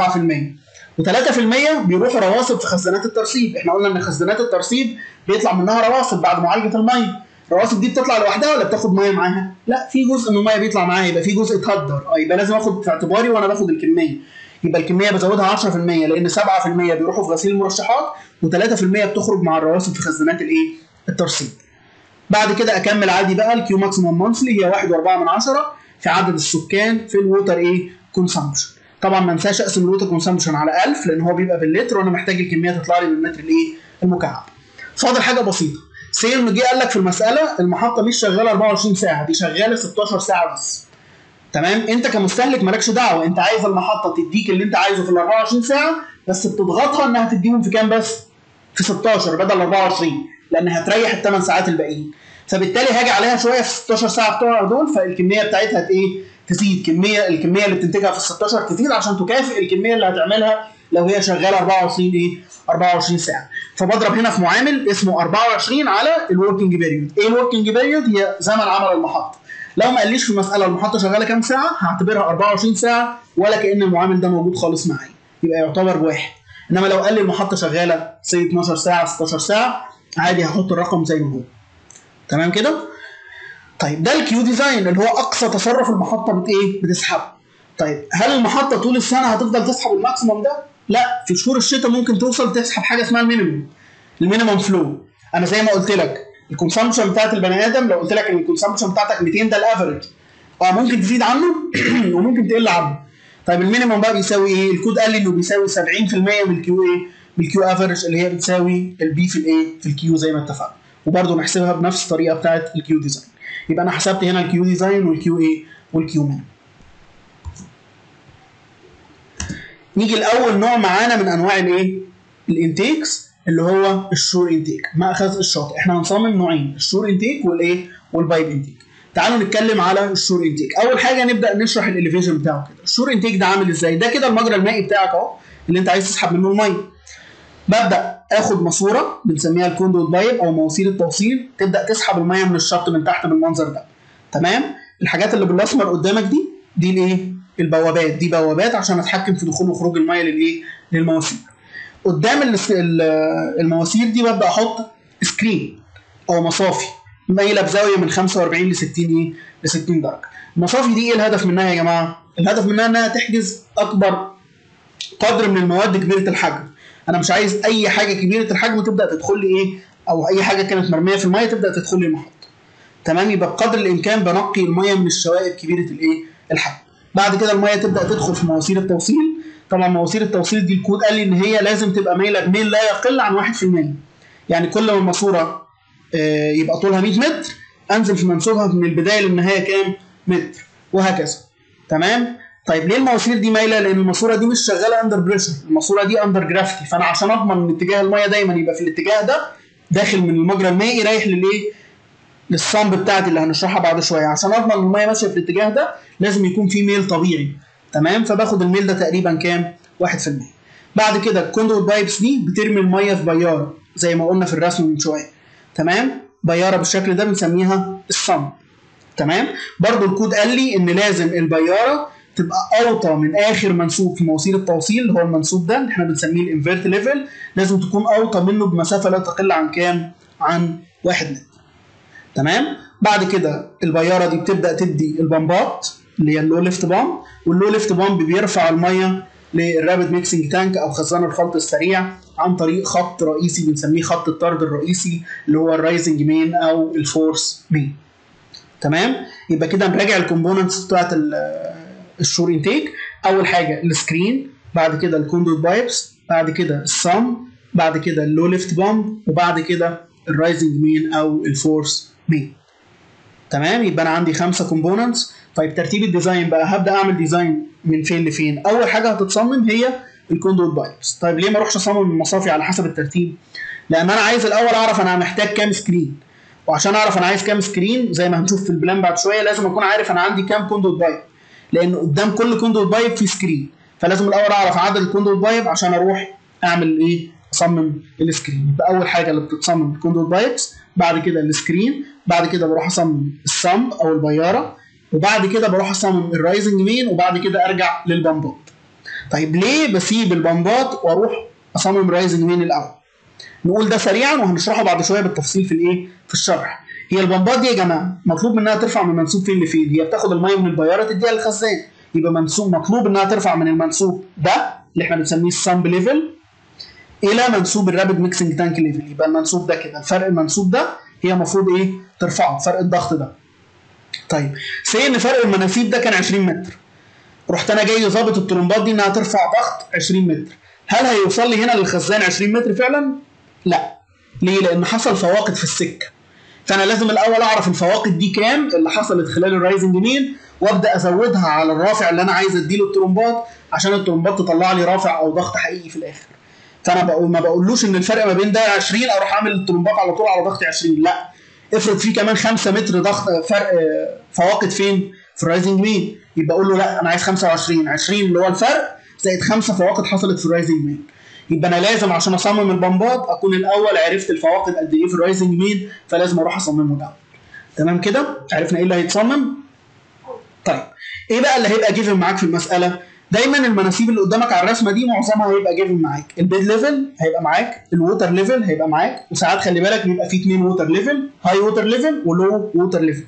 و3% بيروحوا رواسب في خزانات الترسيب احنا قلنا ان خزانات الترسيب بيطلع منها رواسب بعد معالجه الميه الرواسب دي بتطلع لوحدها ولا بتاخد ميه معاها لا في جزء من الميه بيطلع معاها يبقى في جزء اتهدر اه يبقى لازم اخد في اعتباري وانا باخد الكميه يبقى الكميه بزودها 10% لان 7% بيروحوا في غسيل المرشحات و3% بتخرج مع الرواسب في خزانات الايه الترسيب بعد كده اكمل عادي بقى الكيو ماكسيموم مانثلي هي 1.4 من عشرة في عدد السكان في الووتر ايه كونسامبشن طبعا ما انساش اقسم الووتر كونسامبشن على 1000 لان هو بيبقى باللتر وانا محتاج الكميه تطلع لي بالمتر الايه المكعب فاضل حاجه بسيطه سي انه جه قال لك في المساله المحطه مش شغاله 24 ساعه دي شغاله 16 ساعه بس تمام انت كمستهلك مالكش دعوه انت عايز المحطه تديك اللي انت عايزه في ال 24 ساعه بس بتضغطها انها تديهم في كام بس في 16 بدل 24 لان هتريح الثمان ساعات الباقيين فبالتالي هاجي عليها شويه في 16 ساعه بتوع دول فالكميه بتاعتها ايه تزيد كميه الكميه اللي بتنتجها في ال 16 تزيد عشان تكافئ الكميه اللي هتعملها لو هي شغاله 24 ايه 24 ساعه فبضرب هنا في معامل اسمه 24 على الوركينج بيريود ايه الوركينج بيريود هي زمن عمل المحطه لو ما قاليش في المساله المحطه شغاله كام ساعه هعتبرها 24 ساعه ولا كان المعامل ده موجود خالص معايا يبقى يعتبر بواحد انما لو قال لي المحطه شغاله سي 12 ساعه 16 ساعه عادي هحط الرقم زي ما هو تمام كده طيب ده الكيو ديزاين اللي هو اقصى تصرف المحطه بت ايه بتسحبه طيب هل المحطه طول السنه هتفضل تسحب الماكسيموم ده لا في شهور الشتاء ممكن توصل تسحب حاجه اسمها المينيموم المينيموم فلو انا زي ما قلت لك الكونسامشن بتاعت البني ادم لو قلت لك ان الكونسامشن بتاعتك 200 ده الافرج اه ممكن تزيد عنه وممكن تقل عنه طيب المينيموم بقى بيساوي ايه الكود قال لي انه بيساوي 70% من الكيو ايه بالكيو افرج اللي هي بتساوي البي في الايه في الكيو زي ما اتفقنا وبرده نحسبها بنفس الطريقه بتاعت الكيو ديزاين يبقى انا حسبت هنا الكيو ديزاين والكيو ايه والكيو مان نيجي لاول نوع معانا من انواع الايه الانتيكس اللي هو الشور انتيك ماخذ الشاطئ احنا هنصمم نوعين الشور انتيك والايه والبايب انتيك تعالوا نتكلم على الشور انتيك اول حاجه نبدا نشرح الاليفيشن بتاعه كده الشور انتيك ده عامل ازاي ده كده المجرى المائي بتاعك اهو اللي انت عايز تسحب منه الميه ببدا اخد ماسوره بنسميها الكوندوت بايب او مواسير التوصيل تبدا تسحب الميه من الشط من تحت بالمنظر ده تمام الحاجات اللي بالاسمر قدامك دي دي الايه البوابات دي بوابات عشان اتحكم في دخول وخروج الميه للايه للمواسير قدام المواسير دي ببدا احط سكرين او مصافي مايله بزاويه من 45 ل 60 ايه ل 60 درجه المصافي دي ايه الهدف منها يا جماعه الهدف منها انها تحجز اكبر قدر من المواد كبيره الحجم انا مش عايز اي حاجه كبيره الحجم تبدا تدخل لي ايه او اي حاجه كانت مرميه في الميه تبدا تدخل لي المحطه تمام يبقى بقدر الامكان بنقي الميه من الشوائب كبيره الايه الحجم بعد كده الميه تبدا تدخل في مواسير التوصيل طبعا مواسير التوصيل دي الكود قال لي ان هي لازم تبقى مايله بميل لا يقل عن 1% يعني كل ما الماسوره آه، يبقى طولها 100 متر انزل في منسوبها من البدايه للنهايه كام متر وهكذا تمام طيب ليه المواسير دي مايله لان الماسوره دي مش شغاله اندر بريشر الماسوره دي اندر جرافيتي فانا عشان اضمن ان اتجاه الميه دايما يبقى في الاتجاه ده داخل من المجرى المائي رايح للايه للصمب بتاعتي اللي هنشرحها بعد شويه عشان اضمن ان الميه ماشيه في الاتجاه ده لازم يكون في ميل طبيعي تمام فباخد الميل ده تقريبا كام 1% بعد كده الكوندوت بايبس دي بترمي الميه في بياره زي ما قلنا في الرسم من شويه تمام بياره بالشكل ده بنسميها الصمب تمام برضو الكود قال لي ان لازم البياره تبقى اوطى من اخر منسوب في مواسير التوصيل اللي هو المنسوب ده اللي احنا بنسميه الانفيرت ليفل لازم تكون اوطى منه بمسافه لا تقل عن كام عن 1 متر تمام بعد كده البياره دي بتبدا تدي البمبات اللي هي اللو ليفت بامب واللو ليفت بامب بيرفع الميه للرابد ميكسنج تانك او خزان الخلط السريع عن طريق خط رئيسي بنسميه خط الطرد الرئيسي اللي هو الرايزنج مين او الفورس مين تمام يبقى كده نراجع الكومبوننتس بتاعت ال- الشور انتيك اول حاجه السكرين بعد كده الكوندوت بايبس بعد كده الصم بعد كده اللو ليفت بامب وبعد كده الرايزنج مين او الفورس مين تمام يبقى انا عندي خمسه كومبوننتس طيب ترتيب الديزاين بقى هبدا اعمل ديزاين من فين لفين اول حاجه هتتصمم هي الكوندوت بايبس طيب ليه ما اروحش اصمم المصافي على حسب الترتيب لان انا عايز الاول اعرف انا محتاج كام سكرين وعشان اعرف انا عايز كام سكرين زي ما هنشوف في البلان بعد شويه لازم اكون عارف انا عندي كام كوندوت بايب لان قدام كل كوندوت بايب في سكرين فلازم الاول اعرف عدد الكوندوت بايب عشان اروح اعمل ايه اصمم السكرين يبقى اول حاجه اللي بتتصمم الكوندوت بايبس بعد كده السكرين بعد كده بروح اصمم الصمب او البياره وبعد كده بروح اصمم الرايزنج مين وبعد كده ارجع للبمبات طيب ليه بسيب البمبات واروح اصمم الرايزنج مين الاول نقول ده سريعا وهنشرحه بعد شويه بالتفصيل في الايه في الشرح هي البمبات دي يا جماعه مطلوب منها ترفع من منسوب فين لفين هي بتاخد الميه من البياره تديها للخزان يبقى منسوب مطلوب انها ترفع من المنسوب ده اللي احنا بنسميه السامب ليفل الى منسوب الرابد ميكسنج تانك ليفل يبقى المنسوب ده كده الفرق المنسوب ده هي المفروض ايه ترفعه فرق الضغط ده طيب سي ان فرق المناسيب ده كان 20 متر رحت انا جاي ظابط الطرمبات دي انها ترفع ضغط 20 متر هل هيوصل لي هنا للخزان 20 متر فعلا لا ليه لان حصل فواقد في السكه فانا لازم الاول اعرف الفواقد دي كام اللي حصلت خلال الرايزنج مين وابدا ازودها على الرافع اللي انا عايز اديله الترمبات عشان الترمبات تطلع لي رافع او ضغط حقيقي في الاخر فانا بقول ما بقولوش ان الفرق ما بين ده 20 اروح اعمل الترمبات على طول على ضغط 20 لا افرض في كمان 5 متر ضغط فرق فواقد فين في الرايزنج مين يبقى اقول له لا انا عايز 25 20 اللي هو الفرق زائد 5 فواقد حصلت في الرايزنج مين يبقى انا لازم عشان اصمم البمبات اكون الاول عرفت الفواقد قد ايه في الرايزنج مين فلازم اروح اصممه ده تمام كده عرفنا ايه اللي هيتصمم طيب ايه بقى اللي هيبقى جيفن معاك في المساله دايما المناسيب اللي قدامك على الرسمه دي معظمها هيبقى جيفن معاك البيد ليفل هيبقى معاك الووتر ليفل هيبقى معاك وساعات خلي بالك بيبقى في اثنين ووتر ليفل هاي ووتر ليفل ولو ووتر ليفل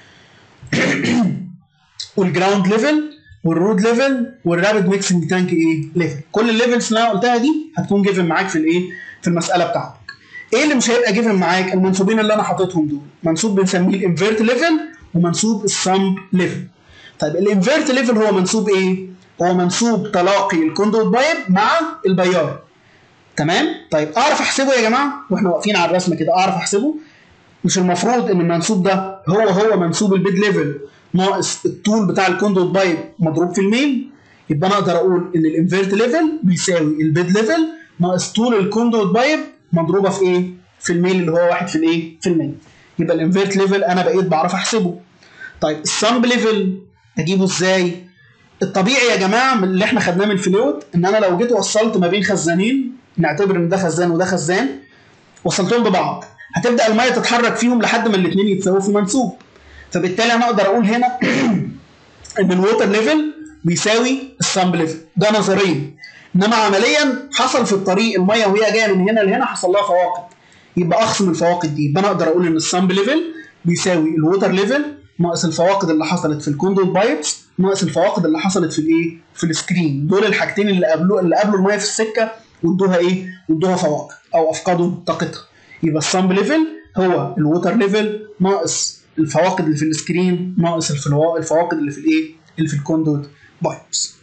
والجراوند ليفل والرود ليفل والرابد ميكسنج تانك ايه ليفل كل الليفلز اللي انا قلتها دي هتكون جيفن معاك في الايه في المساله بتاعتك ايه اللي مش هيبقى جيفن معاك المنسوبين اللي انا حاططهم دول منسوب بنسميه الانفيرت ليفل ومنسوب السامب ليفل طيب الانفيرت ليفل هو منسوب ايه هو منسوب تلاقي الكوندوت بايب مع البيار تمام طيب اعرف احسبه يا جماعه واحنا واقفين على الرسمه كده اعرف احسبه مش المفروض ان المنسوب ده هو هو منسوب البيد ليفل ناقص الطول بتاع الكوندوت بايب مضروب في الميل يبقى انا اقدر اقول ان الانفيرت ليفل بيساوي البيد ليفل ناقص طول الكوندوت بايب مضروبه في ايه؟ في الميل اللي هو واحد في الايه؟ في الميل يبقى الانفيرت ليفل انا بقيت بعرف احسبه طيب السامب ليفل اجيبه ازاي؟ الطبيعي يا جماعه من اللي احنا خدناه من الفلويد ان انا لو جيت وصلت ما بين خزانين نعتبر ان ده خزان وده خزان وصلتهم ببعض هتبدا الميه تتحرك فيهم لحد ما الاثنين يتساووا في منسوب فبالتالي انا اقدر اقول هنا ان الووتر ليفل بيساوي السامب ليفل ده نظريا انما عمليا حصل في الطريق الميه وهي جايه من هنا لهنا حصل لها فواقد يبقى اخصم الفواقد دي يبقى انا اقدر اقول ان السامب ليفل بيساوي الووتر ليفل ناقص الفواقد اللي حصلت في الكوندوت بايبس ناقص الفواقد اللي حصلت في الايه في السكرين دول الحاجتين اللي قابلوا اللي قابلوا الميه في السكه وادوها ايه وادوها فواقد او افقدوا طاقتها يبقى الصامب ليفل هو الووتر ليفل ناقص الفواقد اللي في السكرين ناقص الفوا- الفواقد اللي في الايه اللي في الكوندوت بايبس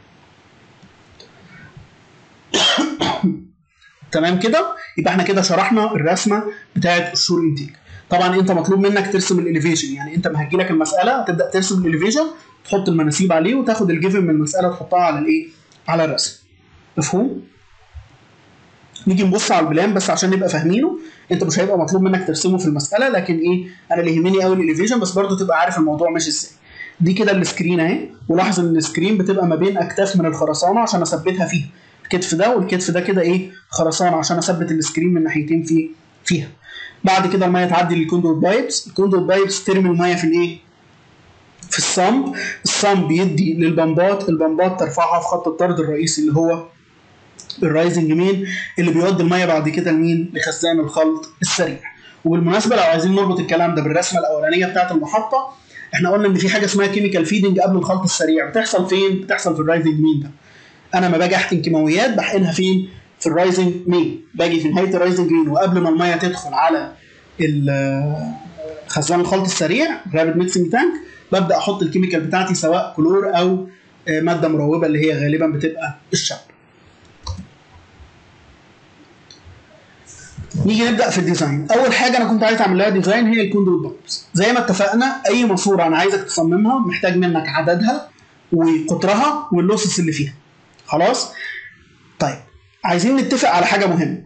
تمام كده يبقى احنا كده شرحنا الرسمه بتاعه الشور انتيك طبعا انت مطلوب منك ترسم الاليفيشن يعني انت ما هتجيلك المساله هتبدا ترسم الاليفيشن تحط المناسيب عليه وتاخد الجيفن من المساله تحطها على الايه على الرسم مفهوم نيجي نبص على البلان بس عشان نبقى فاهمينه انت مش هيبقى مطلوب منك ترسمه في المساله لكن ايه انا اللي يهمني قوي الاليفيشن بس برضو تبقى عارف الموضوع ماشي ازاي دي كده السكرين اهي ولاحظ ان السكرين بتبقى ما بين اكتاف من الخرسانه عشان اثبتها فيها الكتف ده والكتف ده كده ايه خرسانه عشان اثبت السكرين من ناحيتين في فيها بعد كده الميه تعدي للكوندوت بايبس الكوندوت بايبس ترمي الميه في الايه في الصمب الصمب بيدي للبمبات البمبات ترفعها في خط الطرد الرئيسي اللي هو الرايزنج مين اللي بيودي الميه بعد كده لمين لخزان الخلط السريع وبالمناسبه لو عايزين نربط الكلام ده بالرسمه الاولانيه بتاعه المحطه احنا قلنا ان في حاجه اسمها كيميكال فيدنج قبل الخلط السريع بتحصل فين بتحصل في الرايزنج مين ده انا لما باجي احقن كيماويات بحقنها فين في الرايزنج مين باجي في نهايه الرايزنج مين وقبل ما الميه تدخل على ال- خزان الخلط السريع رابid ميكسنج تانك ببدا احط الكيميكال بتاعتي سواء كلور او آه، ماده مروبه اللي هي غالبا بتبقى الشمع نيجي نبدا في الديزاين اول حاجه انا كنت عايز اعمل لها ديزاين هي الكوندوت بايبس زي ما اتفقنا اي ماسوره انا عايزك تصممها محتاج منك عددها وقطرها واللوسس اللي فيها خلاص طيب عايزين نتفق على حاجه مهمه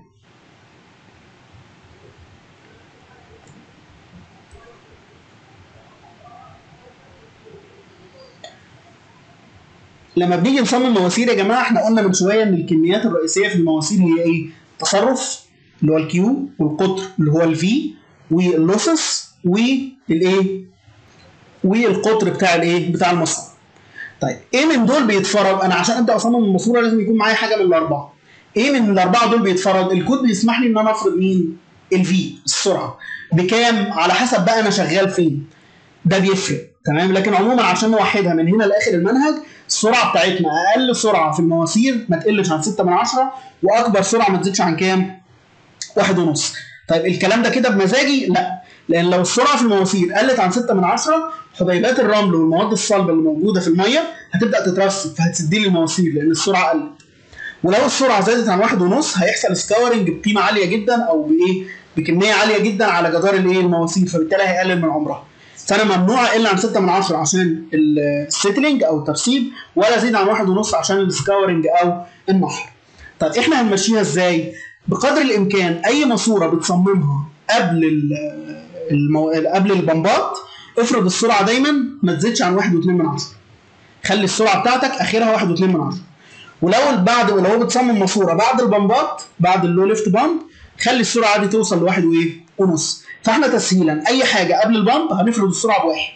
لما بنيجي نصمم مواسير يا جماعه احنا قلنا من شويه ان الكميات الرئيسيه في المواسير هي ايه؟ تصرف اللي هو الكيو والقطر اللي هو الفي واللوسس والايه؟ والقطر بتاع الايه؟ بتاع الماسوره. طيب ايه من دول بيتفرض؟ انا عشان ابدا اصمم الماسوره لازم يكون معايا حاجه من الاربعه. ايه من الاربعه دول بيتفرض؟ الكود بيسمح لي ان انا افرض مين؟ الفي السرعه. بكام؟ على حسب بقى انا شغال فين. ده بيفرق تمام لكن عموما عشان نوحدها من هنا لاخر المنهج السرعه بتاعتنا اقل سرعه في المواسير ما تقلش عن 6 من 10 واكبر سرعه ما تزيدش عن كام؟ واحد ونص طيب الكلام ده كده بمزاجي؟ لا لان لو السرعه في المواسير قلت عن 6 من 10 حبيبات الرمل والمواد الصلبه اللي موجوده في الميه هتبدا تترسب فهتسد لي المواسير لان السرعه قلت ولو السرعه زادت عن واحد ونص هيحصل سكاورنج بقيمه عاليه جدا او بايه بكميه عاليه جدا على جدار الايه المواسير فبالتالي هيقلل من عمرها فانا ممنوع اقل عن 6 من 10 عشان السيتلينج او الترسيب ولا ازيد عن واحد ونص عشان السكاورنج او النحر طب احنا هنمشيها ازاي بقدر الامكان اي ماسوره بتصممها قبل ال- المو... قبل البمبات افرض السرعه دايما ما تزيدش عن 1.2 من 10 خلي السرعه بتاعتك اخرها 1.2 من 10 ولو بعد ولو بتصمم ماسوره بعد البمبات بعد اللو ليفت بامب خلي السرعه عادي توصل لواحد وايه ونص فاحنا تسهيلا اي حاجه قبل البامب هنفرض السرعه بواحد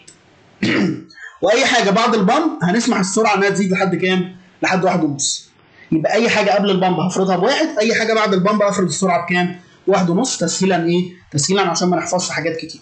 واي حاجه بعد البامب هنسمح السرعه انها تزيد لحد كام؟ لحد واحد ونص يبقى اي حاجه قبل البامب هفرضها بواحد اي حاجه بعد البامب هفرض السرعه بكام؟ واحد ونص تسهيلا ايه؟ تسهيلا عشان ما نحفظش حاجات كتير.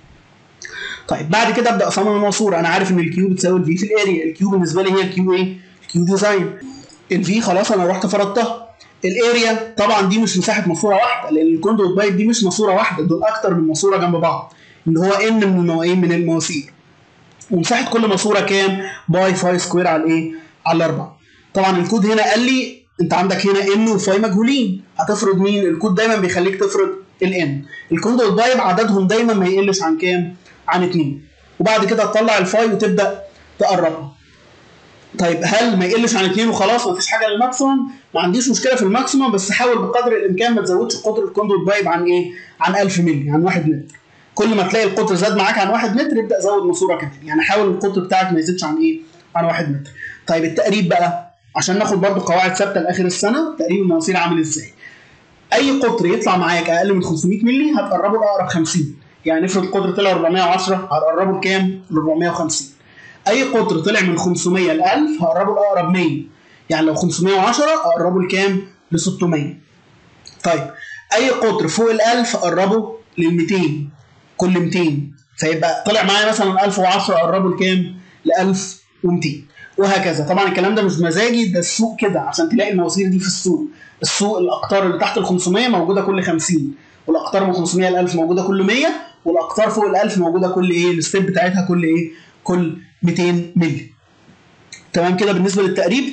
طيب بعد كده ابدا اصمم الماسوره انا عارف ان الكيو بتساوي الفي في الاريا الكيو بالنسبه لي هي الكيو ايه؟ الكيو ديزاين الفي خلاص انا رحت فرضتها الاريا طبعا دي مش مساحه ماسوره واحده لان الكوندوت بايب دي مش ماسوره واحده دول اكتر من ماسوره جنب بعض اللي هو ان من النوعين من المواسير ومساحه كل ماسوره كام؟ باي فاي سكوير على الايه؟ على الاربعه. طبعا الكود هنا قال لي انت عندك هنا ان وفاي مجهولين هتفرض مين؟ الكود دايما بيخليك تفرض الان. الكوندوت بايب عددهم دايما ما يقلش عن كام؟ عن اثنين. وبعد كده تطلع الفاي وتبدا تقربها. طيب هل ما يقلش عن اثنين وخلاص ما فيش حاجه للماكسيمم؟ ما عنديش مشكله في الماكسيمم بس حاول بقدر الامكان ما تزودش قطر الكوندوت بايب عن ايه؟ عن 1000 مللي عن 1 متر. كل ما تلاقي القطر زاد معاك عن 1 متر ابدا زود ماسوره كمان يعني حاول القطر بتاعك ما يزيدش عن ايه؟ عن 1 متر. طيب التقريب بقى عشان ناخد برضو قواعد ثابته لاخر السنه تقريب المواسير عامل ازاي؟ اي قطر يطلع معاك اقل من 500 مللي هتقربه لاقرب 50 يعني افرض القطر طلع 410 هتقربه لكام؟ ل 450 اي قطر طلع من 500 ل 1000 هقربه لاقرب 100 يعني لو 510 اقربه لكام؟ ل 600 طيب اي قطر فوق ال 1000 اقربه لل 200 كل 200 فيبقى طلع معايا مثلا 1010 قربوا لكام؟ ل 1200 وهكذا طبعا الكلام ده مش مزاجي ده السوق كده عشان تلاقي المواسير دي في السوق السوق الاقطار اللي تحت ال 500 موجوده كل 50 والاقطار من 500 ل 1000 موجوده كل 100 والاقطار فوق ال 1000 موجوده كل ايه الستيب بتاعتها كل ايه كل 200 مللي تمام كده بالنسبه للتقريب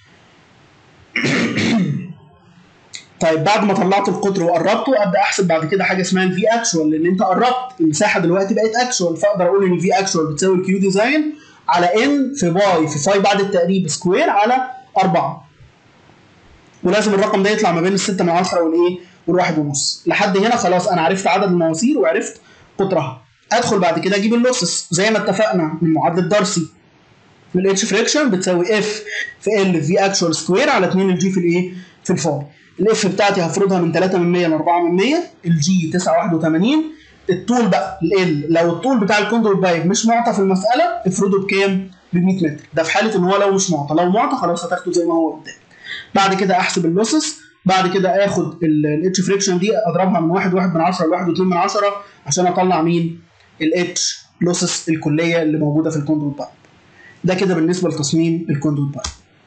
طيب بعد ما طلعت القطر وقربته ابدا احسب بعد كده حاجه اسمها الفي اكشوال لان انت قربت المساحه دلوقتي بقت اكشوال فاقدر اقول ان الفي اكشوال بتساوي الكيو ديزاين على ان في باي في فاي بعد التقريب سكوير على 4 ولازم الرقم ده يطلع ما بين ال 6 من 10 والايه والواحد ونص لحد هنا خلاص انا عرفت عدد المواسير وعرفت قطرها ادخل بعد كده اجيب اللوسس زي ما اتفقنا من معادله دارسي الاتش فريكشن بتساوي اف في ال في اكشوال سكوير على 2 الجي في الايه في الفاي الاف بتاعتي هفرضها من 3 من 100 ل 4 من 100 الجي 981 الطول بقى ال لو الطول بتاع الكوندور بايب مش معطى في المساله افرضه بكام؟ ب 100 متر ده في حاله ان هو لو مش معطى لو معطى خلاص هتاخده زي ما هو قدامك بعد كده احسب اللوسس بعد كده اخد الاتش فريكشن دي اضربها من 1 1 من 10 ل 1 2 من 10 عشان اطلع مين؟ الاتش لوسس الكليه اللي موجوده في الكوندور بايب ده كده بالنسبه لتصميم الكوندور بايب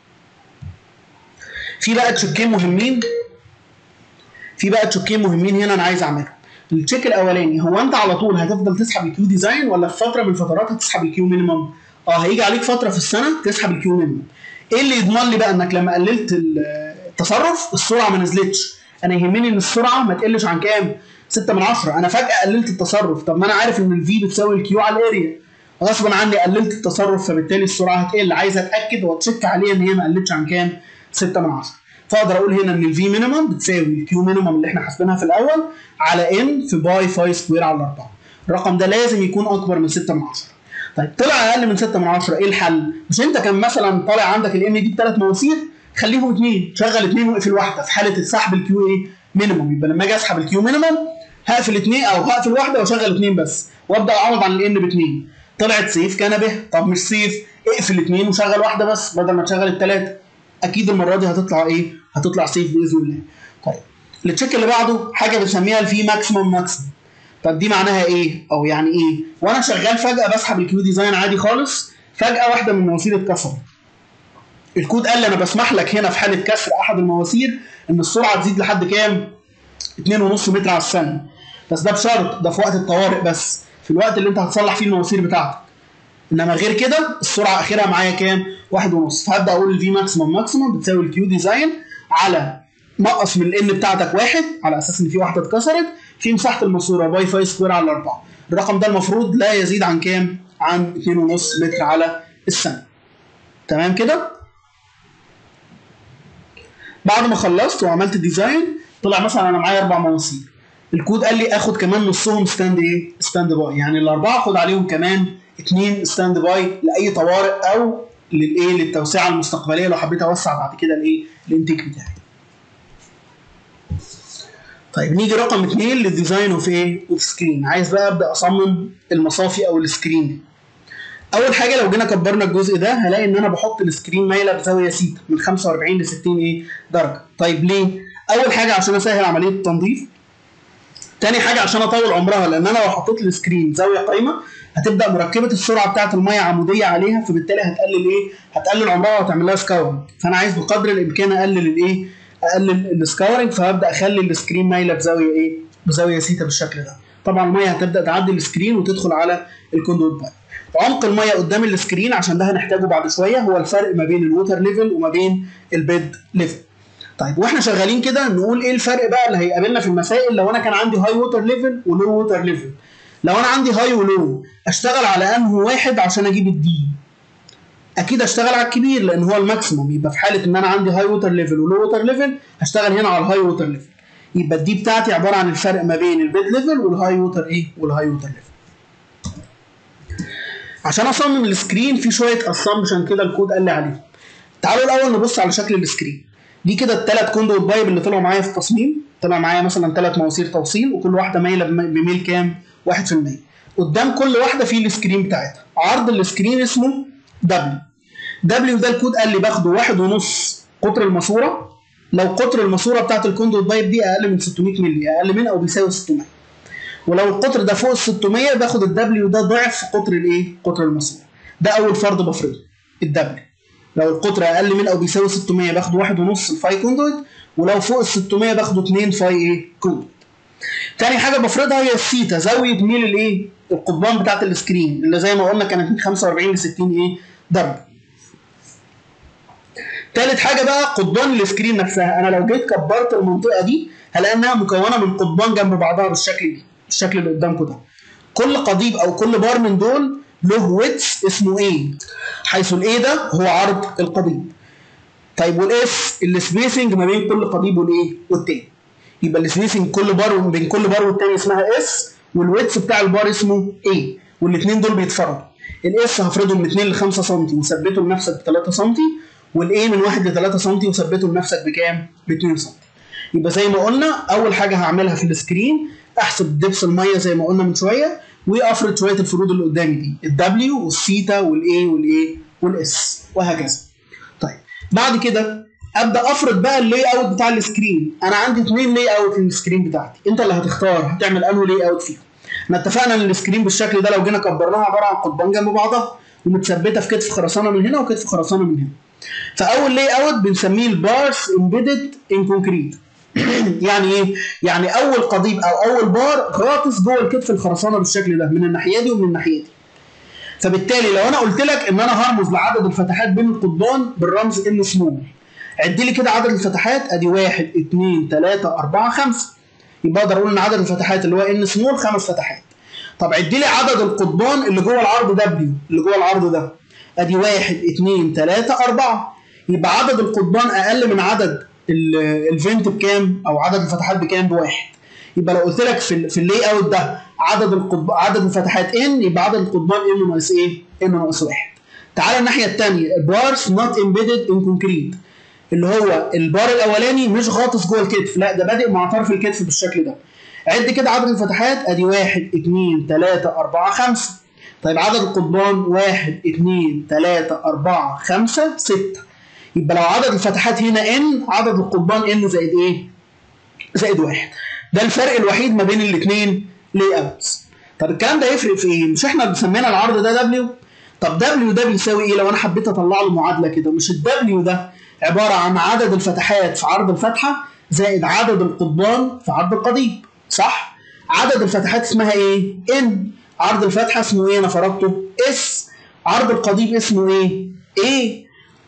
في بقى تشيكين مهمين في بقى تشيكين مهمين هنا انا عايز اعملهم التشيك الاولاني هو انت على طول هتفضل تسحب الكيو ديزاين ولا في فتره من الفترات هتسحب الكيو مينيمم اه هيجي عليك فتره في السنه تسحب الكيو مينيمم ايه اللي يضمن لي بقى انك لما قللت التصرف السرعه ما نزلتش انا يهمني ان السرعه ما تقلش عن كام 6 من 10 انا فجاه قللت التصرف طب ما انا عارف ان الفي بتساوي الكيو على الاريا غصبا عني قللت التصرف فبالتالي السرعه هتقل عايز اتاكد واتشيك عليها ان هي ما قلتش عن كام 6 من 10 فاقدر اقول هنا ان الفي مينيمم بتساوي الكيو مينيمم اللي احنا حاسبينها في الاول على ان في باي فاي سكوير على 4 الرقم ده لازم يكون اكبر من 6 من 10 طيب طلع اقل من 6 من 10 ايه الحل؟ مش انت كان مثلا طالع عندك الام دي بثلاث مواسير خليهم اثنين شغل اثنين واقفل واحده في حاله السحب الكيو ايه؟ مينيمم يبقى لما اجي اسحب الكيو مينيمم هقفل اثنين او هقفل واحده واشغل اثنين بس وابدا اعوض عن الان باثنين طلعت سيف كان به طب مش سيف اقفل اثنين وشغل واحده بس بدل ما تشغل الثلاثه اكيد المره دي هتطلع ايه؟ هتطلع سيف باذن الله. طيب التشيك اللي بعده حاجه بنسميها الفي ماكسيموم ماكسيموم. طب دي معناها ايه؟ او يعني ايه؟ وانا شغال فجاه بسحب الكيو ديزاين عادي خالص فجاه واحده من المواسير اتكسرت. الكود قال لي انا بسمح لك هنا في حاله كسر احد المواسير ان السرعه تزيد لحد كام؟ 2.5 متر على الثانيه. بس ده بشرط ده في وقت الطوارئ بس في الوقت اللي انت هتصلح فيه المواسير بتاعتك. انما غير كده السرعه اخرها معايا كام؟ واحد ونص فهبدا اقول الفي ماكسيمم ماكسيمم بتساوي الكيو ديزاين على نقص من الان بتاعتك واحد على اساس ان في واحده اتكسرت في مساحه الماسوره باي فاي سكوير على 4 الرقم ده المفروض لا يزيد عن كام؟ عن 2.5 متر على الثانيه تمام كده؟ بعد ما خلصت وعملت ديزاين طلع مثلا انا معايا اربع مواسير الكود قال لي اخد كمان نصهم ستاند ايه؟ ستاند باي يعني الاربعه اخد عليهم كمان اثنين ستاند باي لاي طوارئ او للايه للتوسعه المستقبليه لو حبيت اوسع بعد كده الايه الانتيك بتاعي طيب نيجي رقم اثنين للديزاين اوف ايه اوف سكرين عايز بقى ابدا اصمم المصافي او السكرين دي اول حاجه لو جينا كبرنا الجزء ده هلاقي ان انا بحط السكرين مايله بزاويه سيتا من 45 ل 60 ايه درجه طيب ليه اول حاجه عشان اسهل عمليه التنظيف تاني حاجه عشان اطول عمرها لان انا لو حطيت السكرين زاويه قايمه هتبدا مركبه السرعه بتاعه الميه عموديه عليها فبالتالي هتقلل ايه؟ هتقلل عمرها وهتعمل لها سكاورنج فانا عايز بقدر الامكان اقلل الايه؟ اقلل السكاورنج فهبدا اخلي السكرين مايله بزاويه ايه؟ بزاويه سيتا بالشكل ده. طبعا الميه هتبدا تعدي السكرين وتدخل على الكوندوت بايب. عمق الميه قدام السكرين عشان ده هنحتاجه بعد شويه هو الفرق ما بين الووتر ليفل وما بين البيد ليفل. طيب واحنا شغالين كده نقول ايه الفرق بقى اللي هيقابلنا في المسائل لو انا كان عندي هاي ووتر ليفل ولو ووتر ليفل. لو انا عندي هاي ولو اشتغل على انهي واحد عشان اجيب الدي اكيد اشتغل على الكبير لان هو الماكسيموم يبقى في حاله ان انا عندي هاي ووتر ليفل ولو ووتر ليفل هشتغل هنا على الهاي ووتر ليفل يبقى الدي بتاعتي عباره عن الفرق ما بين البيد ليفل والهاي ووتر ايه والهاي ووتر ليفل عشان اصمم السكرين في شويه اسامبشن كده الكود قال لي عليهم تعالوا الاول نبص على شكل السكرين دي كده الثلاث كوندوت بايب اللي طلعوا معايا في التصميم طلع معايا مثلا ثلاث مواسير توصيل وكل واحده مايله بميل كام 1% قدام كل واحده في السكرين بتاعتها عرض السكرين اسمه دبليو دبليو ده الكود قال لي باخده واحد ونص قطر الماسوره لو قطر الماسوره بتاعت الكوندوت بايب دي اقل من 600 مللي اقل من او بيساوي 600 ولو القطر ده فوق ال 600 باخد الدبليو ده ضعف قطر الايه؟ قطر الماسوره ده اول فرض بفرضه الدبليو لو القطر اقل من او بيساوي 600 باخد واحد ونص الفاي كوندويت ولو فوق ال 600 باخده 2 فاي ايه؟ كوندويت تاني حاجه بفرضها هي الثيتا زاويه ميل الايه؟ القضبان بتاعت السكرين اللي زي ما قلنا كانت من 45 ل 60 ايه؟ درجه. تالت حاجه بقى قضبان السكرين نفسها انا لو جيت كبرت المنطقه دي هلاقي انها مكونه من قضبان جنب بعضها بالشكل دي الشكل اللي قدامكم ده. كل قضيب او كل بار من دول له ويتس اسمه ايه حيث الايه ده هو عرض القضيب. طيب والاس السبيسنج ما بين كل قضيب والايه؟ والتاني. يبقى السبيسنج كل بار بين كل بار والتاني اسمها اس والويتس بتاع البار اسمه ايه والاثنين دول بيتفرضوا الاس هفرضه من 2 ل 5 سم وثبته لنفسك ب 3 سم والاي من 1 ل 3 سم وثبته لنفسك بكام؟ ب 2 سم يبقى زي ما قلنا اول حاجه هعملها في السكرين احسب دبس الميه زي ما قلنا من شويه وافرض شويه الفروض اللي قدامي دي الدبليو والثيتا والاي والاي والاس وهكذا طيب بعد كده ابدا افرض بقى اللاي اوت بتاع السكرين انا عندي اثنين لاي اوت للسكرين بتاعتي انت اللي هتختار هتعمل انه لاي اوت فيهم احنا اتفقنا ان السكرين بالشكل ده لو جينا كبرناها عباره عن قضبان جنب بعضها ومتثبته في كتف خرسانه من هنا وكتف خرسانه من هنا فاول لاي اوت بنسميه البارس امبيدد ان كونكريت يعني ايه؟ يعني اول قضيب او اول بار غاطس جوه الكتف الخرسانه بالشكل ده من الناحيه دي ومن الناحيه دي. فبالتالي لو انا قلت لك ان انا هرمز لعدد الفتحات بين القضبان بالرمز ان سمول عد لي كده عدد الفتحات ادي 1 2 3 4 5 يبقى اقدر اقول ان عدد الفتحات اللي هو ان سمول خمس فتحات طب عد لي عدد القضبان اللي جوه العرض دبليو اللي جوه العرض ده ادي 1 2 3 4 يبقى عدد القضبان اقل من عدد الفنت بكام او عدد الفتحات بكام بواحد يبقى لو قلت لك في في اللاي اوت ده عدد القضب عدد الفتحات ان يبقى عدد القضبان ان ناقص ايه؟ ان ناقص واحد. تعالى الناحيه الثانيه بارس نوت امبيدد ان كونكريت اللي هو البار الاولاني مش غاطس جوه الكتف لا ده بادئ مع طرف الكتف بالشكل ده. عد كده عدد الفتحات ادي 1 2 3 4 5 طيب عدد القضبان 1 2 3 4 5 6 يبقى لو عدد الفتحات هنا ان عدد القضبان ان زائد ايه؟ زائد واحد. ده الفرق الوحيد ما بين الاثنين لاي اوتس. طب الكلام ده يفرق في ايه؟ مش احنا سمينا العرض ده دبليو؟ طب دبليو ده بيساوي ايه لو انا حبيت اطلع له معادله كده؟ مش الدبليو ده عباره عن عدد الفتحات في عرض الفتحه زائد عدد القضبان في عرض القضيب صح؟ عدد الفتحات اسمها ايه؟ ان عرض الفتحه اسمه ايه انا فرضته؟ اس عرض القضيب اسمه ايه؟ ايه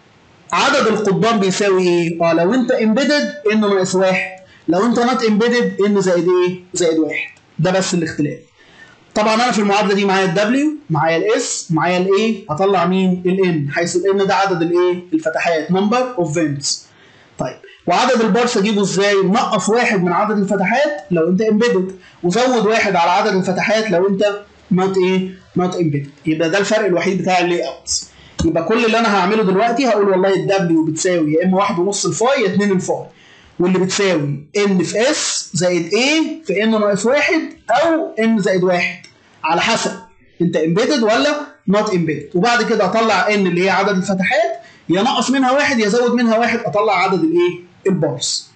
عدد القضبان بيساوي ايه؟ اه لو انت امبيدد ان ناقص واحد لو انت نوت امبيدد ان زائد ايه؟ زائد واحد ده بس الاختلاف طبعا انا في المعادله دي معايا الدبليو معايا الاس معايا الاي هطلع مين؟ الان حيث الان ده عدد الايه؟ الفتحات نمبر اوف فينتس طيب وعدد البارس اجيبه ازاي؟ نقص واحد من عدد الفتحات لو انت امبيدد وزود واحد على عدد الفتحات لو انت نوت ايه؟ نوت امبيدد يبقى ده الفرق الوحيد بتاع اللاي اوتس يبقى كل اللي انا هعمله دلوقتي هقول والله الدبليو بتساوي يا اما واحد ونص الفاي يا 2 الفاي واللي بتساوي ان في اس زائد ايه في ان ناقص واحد او ان زائد واحد على حسب انت امبيدد ولا نوت امبيدد وبعد كده اطلع ان اللي هي عدد الفتحات يا نقص منها واحد يا زود منها واحد اطلع عدد الايه البارس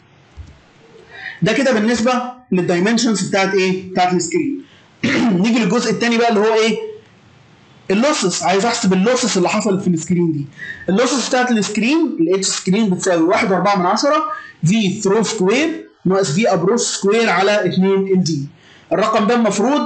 ده كده بالنسبه للدايمنشنز بتاعت ايه بتاعت السكرين نيجي للجزء الثاني بقى اللي هو ايه اللوسس عايز احسب اللوسس اللي حصلت في السكرين دي اللوسس بتاعت السكرين الاتش سكرين بتساوي 1.4 من 10 في ثرو سكوير ناقص في ابروش سكوير على 2 ال دي الرقم ده المفروض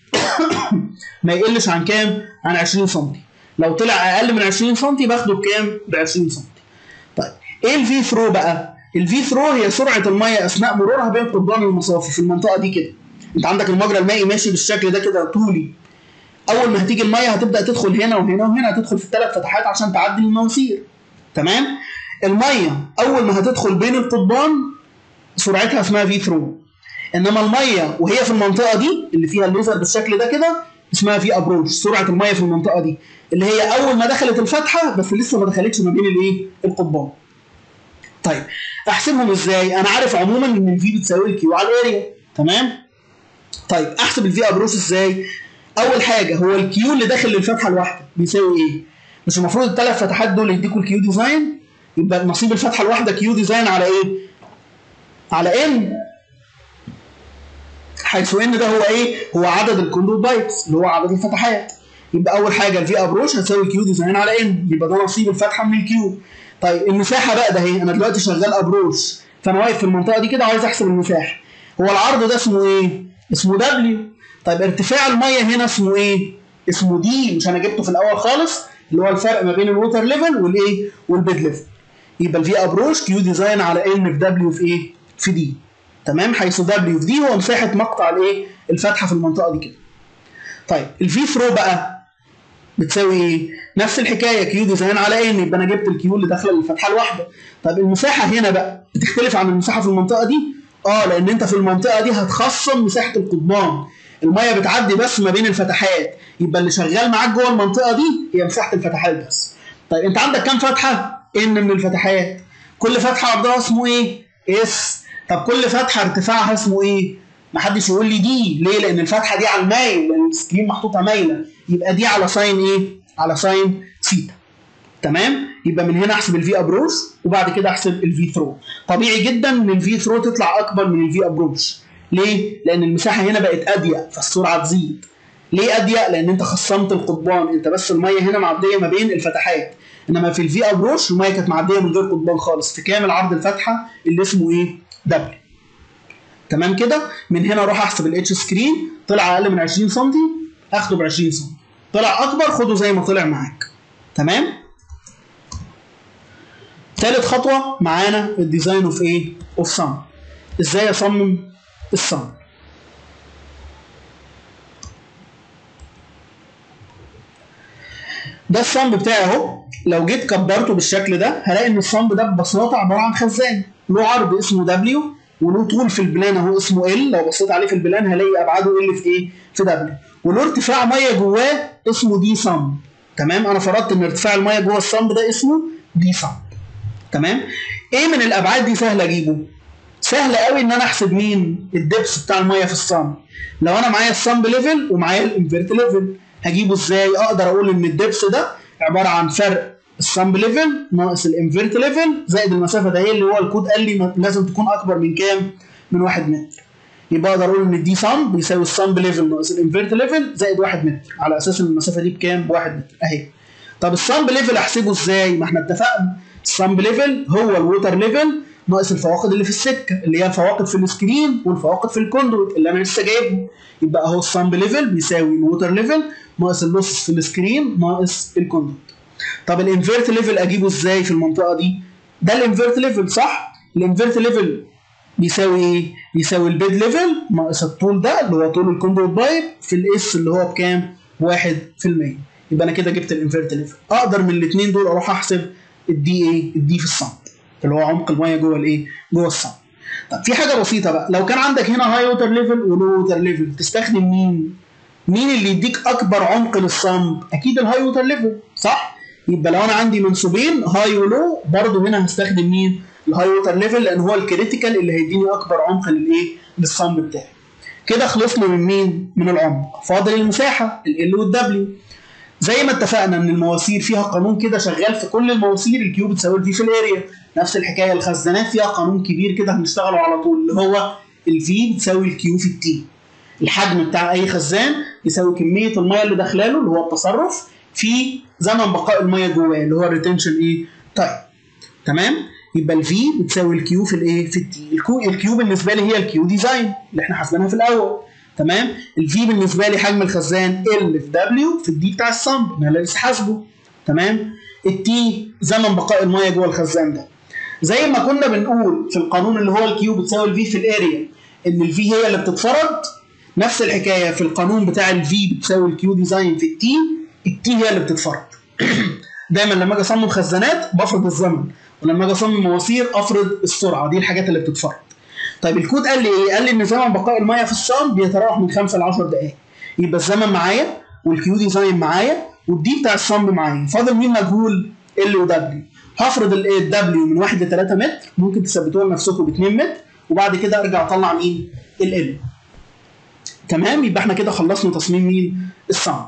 ما يقلش عن كام عن 20 سم لو طلع اقل من 20 سم باخده بكام ب 20 سم طيب ايه الفي ثرو بقى الفي ثرو هي سرعه الميه اثناء مرورها بين قضبان المصافي في المنطقه دي كده انت عندك المجرى المائي ماشي بالشكل ده كده طولي اول ما هتيجي الميه هتبدا تدخل هنا وهنا وهنا هتدخل في الثلاث فتحات عشان تعدي المواسير تمام الميه اول ما هتدخل بين القضبان سرعتها اسمها في ثرو انما الميه وهي في المنطقه دي اللي فيها الليزر بالشكل ده كده اسمها في ابروش سرعه الميه في المنطقه دي اللي هي اول ما دخلت الفتحه بس لسه ما دخلتش ما بين الايه القضبان طيب احسبهم ازاي انا عارف عموما ان الفي بتساوي الكيو على الاريا تمام طيب احسب الفي ابروش ازاي اول حاجه هو الكيو اللي داخل للفتحه الواحده بيساوي ايه مش المفروض الثلاث فتحات دول يديكوا الكيو ديزاين يبقى نصيب الفتحه الواحده كيو ديزاين على ايه على ان حيث ان ده هو ايه؟ هو عدد الكوندوت بايبس اللي هو عدد الفتحات يبقى اول حاجه الفي ابروش هتساوي الكيو ديزاين على ان يبقى ده نصيب الفتحه من الكيو طيب المساحه بقى ده اهي انا دلوقتي شغال ابروش فانا واقف في المنطقه دي كده عايز احسب المساحه هو العرض ده اسمه ايه؟ اسمه دبليو طيب ارتفاع الميه هنا اسمه ايه؟ اسمه دي مش انا جبته في الاول خالص اللي هو الفرق ما بين الووتر ليفل والايه؟ والبيد ليفل يبقى الفي ابروش كيو ديزاين على ان في دبليو في ايه؟ في دي تمام حيث دبليو في دي هو مساحه مقطع الايه؟ الفتحه في المنطقه دي كده. طيب الفي ثرو بقى بتساوي ايه؟ نفس الحكايه كيو ديزاين على ان يبقى انا جبت الكيو اللي داخله الفتحه الواحده. طيب المساحه هنا بقى بتختلف عن المساحه في المنطقه دي؟ اه لان انت في المنطقه دي هتخصم مساحه القضبان. الميه بتعدي بس ما بين الفتحات يبقى اللي شغال معاك جوه المنطقه دي هي مساحه الفتحات بس. طيب انت عندك كام فتحه؟ ان من الفتحات. كل فتحه عرضها اسمه ايه؟ اس. طب كل فتحه ارتفاعها اسمه ايه؟ محدش يقول لي دي ليه؟ لان الفتحه دي على المايل لان السكرين محطوطه مايله يبقى دي على ساين ايه؟ على ساين ثيتا. تمام؟ يبقى من هنا احسب الفي ابروش وبعد كده احسب الفي ثرو. طبيعي جدا ان الفي ثرو تطلع اكبر من الفي ابروش. ليه؟ لان المساحه هنا بقت اضيق فالسرعه تزيد. ليه اضيق؟ لان انت خصمت القضبان، انت بس الميه هنا معديه ما بين الفتحات. انما في الفي ابروش الميه كانت معديه من غير قضبان خالص في كامل عرض الفتحه اللي اسمه ايه؟ دبليو. تمام كده؟ من هنا اروح احسب الاتش سكرين طلع اقل من 20 سم اخده ب 20 سم. طلع اكبر خده زي ما طلع معاك. تمام؟ ثالث خطوه معانا الديزاين اوف ايه؟ اوف سم. ازاي اصمم الصم؟ ده الصمب بتاعي اهو لو جيت كبرته بالشكل ده هلاقي ان الصمب ده ببساطه عباره عن خزان له عرض اسمه دبليو وله طول في البلان اهو اسمه ال لو بصيت عليه في البلان هلاقي ابعاده ال في ايه؟ في دبليو وله ارتفاع ميه جواه اسمه دي صم تمام انا فرضت ان ارتفاع الميه جوه الصمب ده اسمه دي صم تمام ايه من الابعاد دي سهل اجيبه؟ سهل قوي ان انا احسب مين؟ الدبس بتاع الميه في الصمب لو انا معايا الصمب ليفل ومعايا الانفيرت ليفل هجيبه ازاي؟ اقدر اقول ان الدبس ده عباره عن فرق الصمب ليفل ناقص الانفيرت ليفل زائد المسافه ده اللي هو الكود قال لي لازم تكون اكبر من كام؟ من 1 متر. يبقى اقدر اقول ان الدي صمب بيساوي الصمب ليفل ناقص الانفيرت ليفل زائد 1 متر على اساس ان المسافه دي بكام؟ ب 1 متر اهي. طب الصمب ليفل احسبه ازاي؟ ما احنا اتفقنا الصمب ليفل هو الووتر ليفل ناقص الفواقد اللي في السكه اللي هي الفواقد في السكرين والفواقد في الكوندويت اللي انا لسه جايبه يبقى اهو الصمب ليفل بيساوي الووتر ليفل ناقص اللوسس في السكرين ناقص الكوندويت طب الانفيرت ليفل اجيبه ازاي في المنطقه دي ده الانفيرت ليفل صح الانفيرت ليفل بيساوي ايه بيساوي البيد ليفل ناقص الطول ده اللي هو طول الكوندويت بايب في الاس اللي هو بكام 1% يبقى انا كده جبت الانفيرت ليفل اقدر من الاثنين دول اروح احسب الدي ايه الدي في الصمت اللي هو عمق الميه جوه الايه جوه الصمت طب في حاجه بسيطه بقى لو كان عندك هنا هاي ووتر ليفل ولو ووتر ليفل تستخدم مين مين اللي يديك اكبر عمق للصمت اكيد الهاي ووتر ليفل صح يبقى لو انا عندي منسوبين هاي ولو برضه هنا هستخدم مين الهاي ووتر ليفل لان هو الكريتيكال اللي هيديني اكبر عمق للايه للصمت بتاعي كده خلصنا من مين من العمق فاضل المساحه ال والدبليو زي ما اتفقنا ان المواسير فيها قانون كده شغال في كل المواسير الكيو بتساوي الفي في الاريا نفس الحكايه الخزانات فيها قانون كبير كده هنشتغله على طول اللي هو الفي بتساوي الكيو في التي الحجم بتاع اي خزان يساوي كميه الميه اللي داخلاله اللي هو التصرف في زمن بقاء الميه جواه اللي هو الريتنشن ايه تايم تمام يبقى الفي بتساوي الكيو في الايه في التي الكيو الكيو بالنسبه لي هي الكيو ديزاين اللي احنا حاسبينها في الاول تمام الفي بالنسبه لي حجم الخزان ال في دبليو في الدي بتاع الصمب انا لسه حاسبه تمام التي زمن بقاء الميه جوه الخزان ده زي ما كنا بنقول في القانون اللي هو الكيو بتساوي الفي في الاريا ان الفي هي اللي بتتفرض نفس الحكايه في القانون بتاع الفي بتساوي الكيو ديزاين في التي التي هي اللي بتتفرض دايما لما اجي اصمم خزانات بفرض الزمن ولما اجي اصمم مواسير افرض السرعه دي الحاجات اللي بتتفرض طيب الكود قال لي ايه؟ قال لي ان زمن بقاء الميه في الصمت بيتراوح من 5 ل 10 دقائق يبقى الزمن معايا والكيو ديزاين معايا والدي بتاع الصمب معايا فاضل مين مجهول ال ودبليو هفرض الدبليو من 1 ل 3 متر ممكن تثبتوها لنفسكم ب 2 متر وبعد كده ارجع اطلع مين؟ ال تمام يبقى احنا كده خلصنا تصميم مين؟ الصمب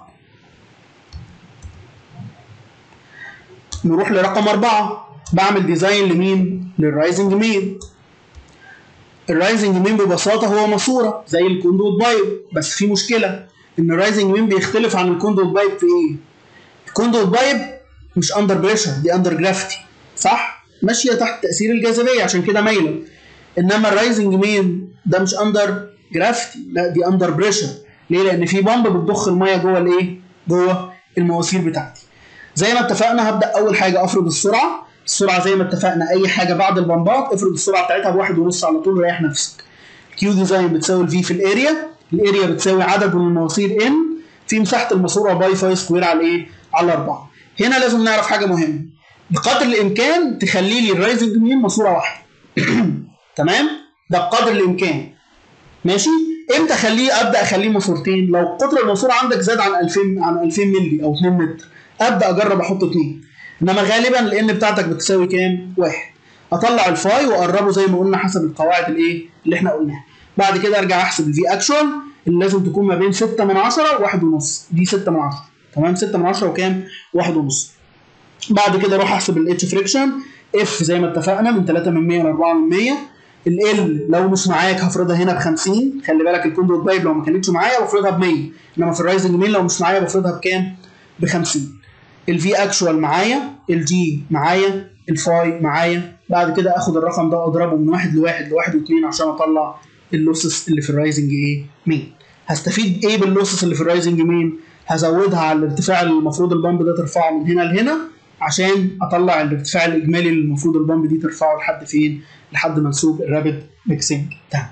نروح لرقم أربعة بعمل ديزاين لمين؟ للرايزنج ميل الرايزنج مين ببساطه هو ماسوره زي الكوندوت بايب بس في مشكله ان الرايزنج مين بيختلف عن الكوندوت بايب في ايه؟ الكوندوت بايب مش اندر بريشر دي اندر جرافيتي صح؟ ماشيه تحت تاثير الجاذبيه عشان كده مايله انما الرايزنج مين ده مش اندر جرافيتي لا دي اندر بريشر ليه؟ لان في بامب بتضخ الميه جوه الايه؟ جوه المواسير بتاعتي زي ما اتفقنا هبدا اول حاجه افرض السرعه السرعه زي ما اتفقنا اي حاجه بعد البمبات افرض السرعه بتاعتها بواحد ونص على طول وريح نفسك كيو ديزاين بتساوي الفي في الاريا الاريا بتساوي عدد من المواسير ان في مساحه الماسوره باي فاي سكوير على ايه؟ على 4 هنا لازم نعرف حاجه مهمه بقدر الامكان تخلي لي الرايزنج مين ماسوره واحده تمام ده بقدر الامكان ماشي امتى اخليه ابدا اخليه ماسورتين لو قطر الماسوره عندك زاد عن 2000 عن 2000 مللي او 2 متر ابدا اجرب احط اثنين انما غالبا الان بتاعتك بتساوي كام؟ واحد اطلع الفاي واقربه زي ما قلنا حسب القواعد الايه اللي احنا قلناها بعد كده ارجع احسب الفي اكشوال اللي لازم تكون ما بين 6 من 10 و1 ونص دي 6 من 10 تمام 6 من 10 وكام؟ 1 ونص بعد كده اروح احسب الاتش فريكشن اف زي ما اتفقنا من 3 من 100 ل 4 من 100 ال لو مش معاك هفرضها هنا ب 50 خلي بالك الكوندوت بايب لو ما كانتش معايا بفرضها ب 100 انما في الرايزنج مين لو مش معايا بفرضها بكام؟ ب 50 الفي اكشوال معايا الجي معايا الفاي معايا بعد كده اخد الرقم ده اضربه من واحد لواحد لواحد واثنين عشان اطلع اللوسس اللي في الرايزنج ايه مين هستفيد ايه باللوسس اللي في الرايزنج مين هزودها على الارتفاع اللي المفروض البامب ده ترفعه من هنا لهنا عشان اطلع الارتفاع الاجمالي اللي المفروض البامب دي ترفعه لحد فين لحد منسوب الرابد ميكسنج تانك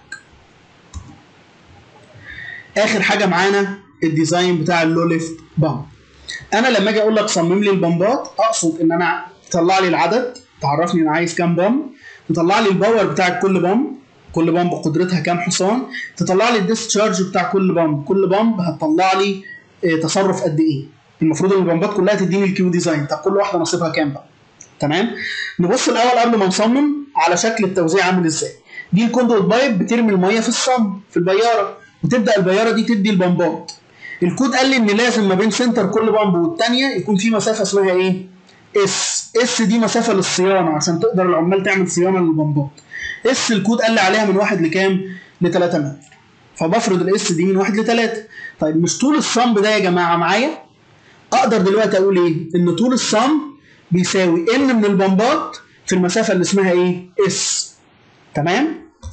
اخر حاجه معانا الديزاين بتاع اللو ليفت بامب انا لما اجي اقول لك صمم لي البمبات اقصد ان انا تطلع لي العدد تعرفني انا عايز كام بامب تطلع لي الباور بتاع كل بامب كل بامب قدرتها كام حصان تطلع لي الديسشارج بتاع كل بامب كل بامب هتطلع لي اه تصرف قد ايه المفروض ان البمبات كلها تديني الكيو ديزاين طب كل واحده نصيبها كام بقى تمام نبص الاول قبل ما نصمم على شكل التوزيع عامل ازاي دي الكوندوت بايب بترمي الميه في الصم في البياره وتبدا البياره دي تدي البمبات الكود قال لي ان لازم ما بين سنتر كل بامب والثانيه يكون في مسافه اسمها ايه؟ اس اس دي مسافه للصيانه عشان تقدر العمال تعمل صيانه للبمبات اس الكود قال لي عليها من واحد لكام؟ ل 3 متر فبفرض الاس دي من واحد لثلاثه طيب مش طول الصمب ده يا جماعه معايا؟ اقدر دلوقتي اقول ايه؟ ان طول الصمب بيساوي ان من البمبات في المسافه اللي اسمها ايه؟ اس تمام؟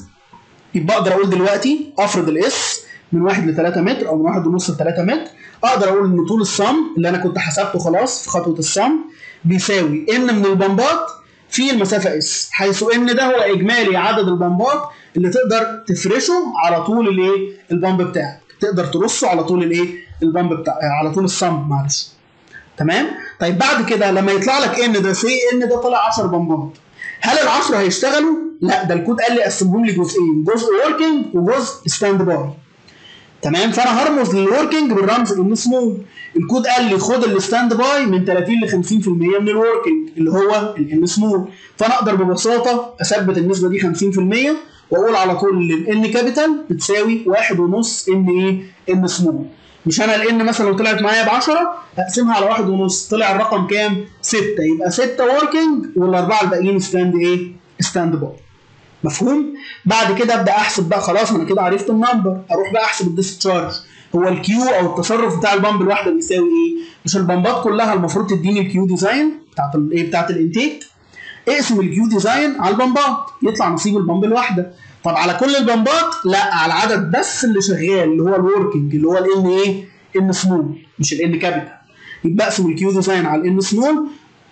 يبقى اقدر اقول دلوقتي افرض الاس من 1 ل 3 متر او من 1 ونص ل 3 متر اقدر اقول ان طول الصم اللي انا كنت حسبته خلاص في خطوه الصم بيساوي ان من البمبات في المسافه اس حيث ان ده هو اجمالي عدد البمبات اللي تقدر تفرشه على طول الايه البمب بتاعك تقدر ترصه على طول الايه البمب بتاع على طول الصم معلش تمام طيب بعد كده لما يطلع لك ان ده سي ان ده طلع 10 بمبات هل ال 10 هيشتغلوا؟ لا ده الكود قال لي قسمهم لي جزئين جزء وركينج وجزء ستاند باي تمام فانا هرمز للوركينج بالرمز ان سمول الكود قال لي خد الستاند باي من 30 ل 50% من الوركينج اللي هو الان سمول فانا اقدر ببساطه اثبت النسبه دي 50% واقول على طول ان الان كابيتال بتساوي 1.5 ان ايه ان سمول مش انا الان مثلا لو طلعت معايا ب 10 اقسمها على 1.5 طلع الرقم كام 6 يبقى 6 وركينج والاربعه الباقيين ستاند ايه ستاند باي مفهوم؟ بعد كده ابدا احسب بقى خلاص انا كده عرفت النمبر اروح بقى احسب الديسشارج هو الكيو او التصرف بتاع البامب الواحده بيساوي ايه؟ مش البامبات كلها المفروض تديني الكيو ديزاين بتاعت الايه بتاعت الانتيك اقسم الكيو ديزاين على البامبات يطلع نصيب البامب الواحده طب على كل البامبات لا على العدد بس اللي شغال اللي هو الوركينج اللي هو الان ايه؟ ان سمول مش الان كابيتال يبقى اقسم الكيو ديزاين على الان سمول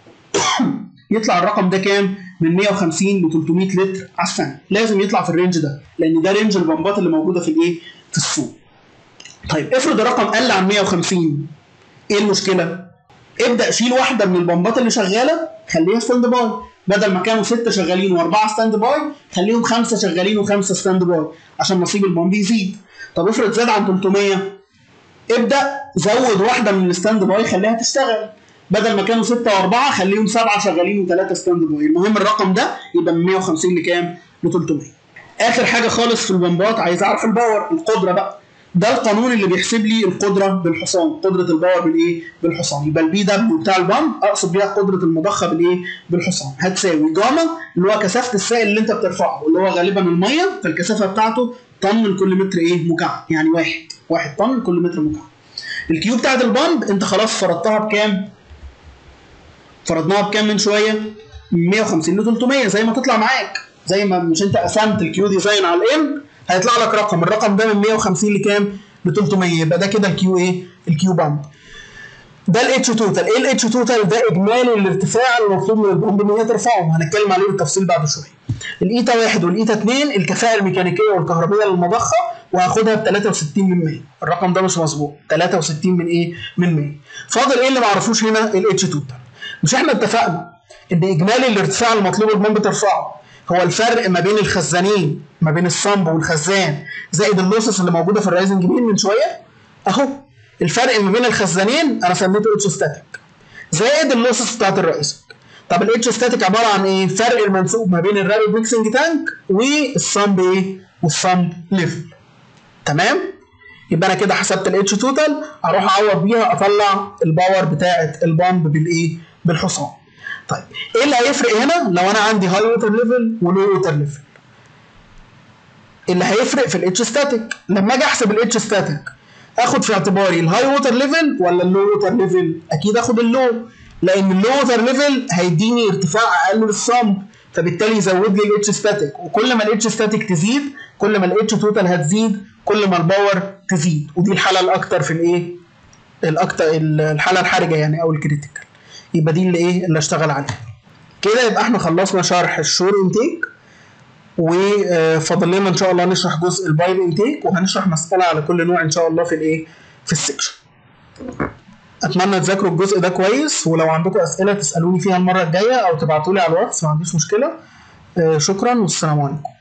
يطلع الرقم ده كام؟ من 150 ل 300 لتر على السنه لازم يطلع في الرينج ده لان ده رينج البمبات اللي موجوده في الايه في السوق طيب افرض الرقم قل عن 150 ايه المشكله ابدا شيل واحده من البمبات اللي شغاله خليها ستاند باي بدل ما كانوا سته شغالين واربعه ستاند باي خليهم خمسه شغالين وخمسه ستاند باي عشان نصيب البمب يزيد طب افرض زاد عن 300 ابدا زود واحده من الستاند باي خليها تشتغل بدل ما كانوا ستة وأربعة خليهم سبعة شغالين وثلاثة ستاند باي، المهم الرقم ده يبقى من 150 لكام؟ ل 300. آخر حاجة خالص في البمبات عايز أعرف الباور القدرة بقى. ده القانون اللي بيحسب لي القدره بالحصان قدره الباور بالايه بالحصان يبقى البي دبليو بتاع البامب اقصد بيها قدره المضخه بالايه بالحصان هتساوي جاما اللي هو كثافه السائل اللي انت بترفعه اللي هو غالبا الميه فالكثافه بتاعته طن لكل متر ايه مكعب يعني واحد واحد طن لكل متر مكعب الكيو بتاعت البامب انت خلاص فرضتها بكام فرضناها بكام من شويه 150 ل 300 زي ما تطلع معاك زي ما مش انت قسمت الكيو ديزاين على الام هيطلع لك رقم الرقم ده من 150 لكام ل 300 يبقى ده كده الكيو ايه الكيو بامب ده الاتش توتال ايه الاتش توتال ده اجمالي الارتفاع المطلوب من البامب ان هي ترفعه هنتكلم عليه بالتفصيل بعد شويه الايتا واحد والايتا اتنين الكفاءه الميكانيكيه والكهربائيه للمضخه وهاخدها ب 63 من 100 الرقم ده مش مظبوط 63 من ايه من 100 فاضل ايه اللي ما اعرفوش هنا الاتش توتال مش احنا اتفقنا ان اجمالي الارتفاع المطلوب البامب ترفعه هو الفرق ما بين الخزانين ما بين الصمب والخزان زائد اللوسس اللي موجوده في الرايزنج بين من شويه اهو الفرق ما بين الخزانين انا سميته اتش ستاتيك زائد اللوسس بتاعت الرايزنج طب الاتش ستاتيك عباره عن ايه؟ فرق المنسوب ما بين الرابid ميكسنج تانك والصمب ايه؟ والصمب ليفل تمام؟ يبقى انا كده حسبت الاتش توتال اروح اعوض بيها اطلع الباور بتاعه البامب بالايه؟ بالحصان. طيب ايه اللي هيفرق هنا لو انا عندي هاي ووتر ليفل ولو ووتر ليفل؟ اللي هيفرق في الاتش ستاتيك لما اجي احسب الاتش ستاتيك اخد في اعتباري الهاي ووتر ليفل ولا اللو ووتر ليفل؟ اكيد اخد اللو لان اللو ووتر ليفل هيديني ارتفاع اقل للصمب فبالتالي يزود لي الاتش ستاتيك وكل ما الاتش ستاتيك تزيد كل ما الاتش توتال هتزيد كل ما الباور تزيد ودي الحاله الاكتر في الايه الاكتر الحاله الحرجه يعني او الكريتيكال يبقى دي اللي ايه اللي اشتغل عليها كده يبقى احنا خلصنا شرح الشور انتيك وفاضل لنا ان شاء الله نشرح جزء البايب انتيك وهنشرح مساله على كل نوع ان شاء الله في الايه في السكشن اتمنى تذاكروا الجزء ده كويس ولو عندكم اسئله تسالوني فيها المره الجايه او تبعتوا لي على الواتس ما عنديش مشكله شكرا والسلام عليكم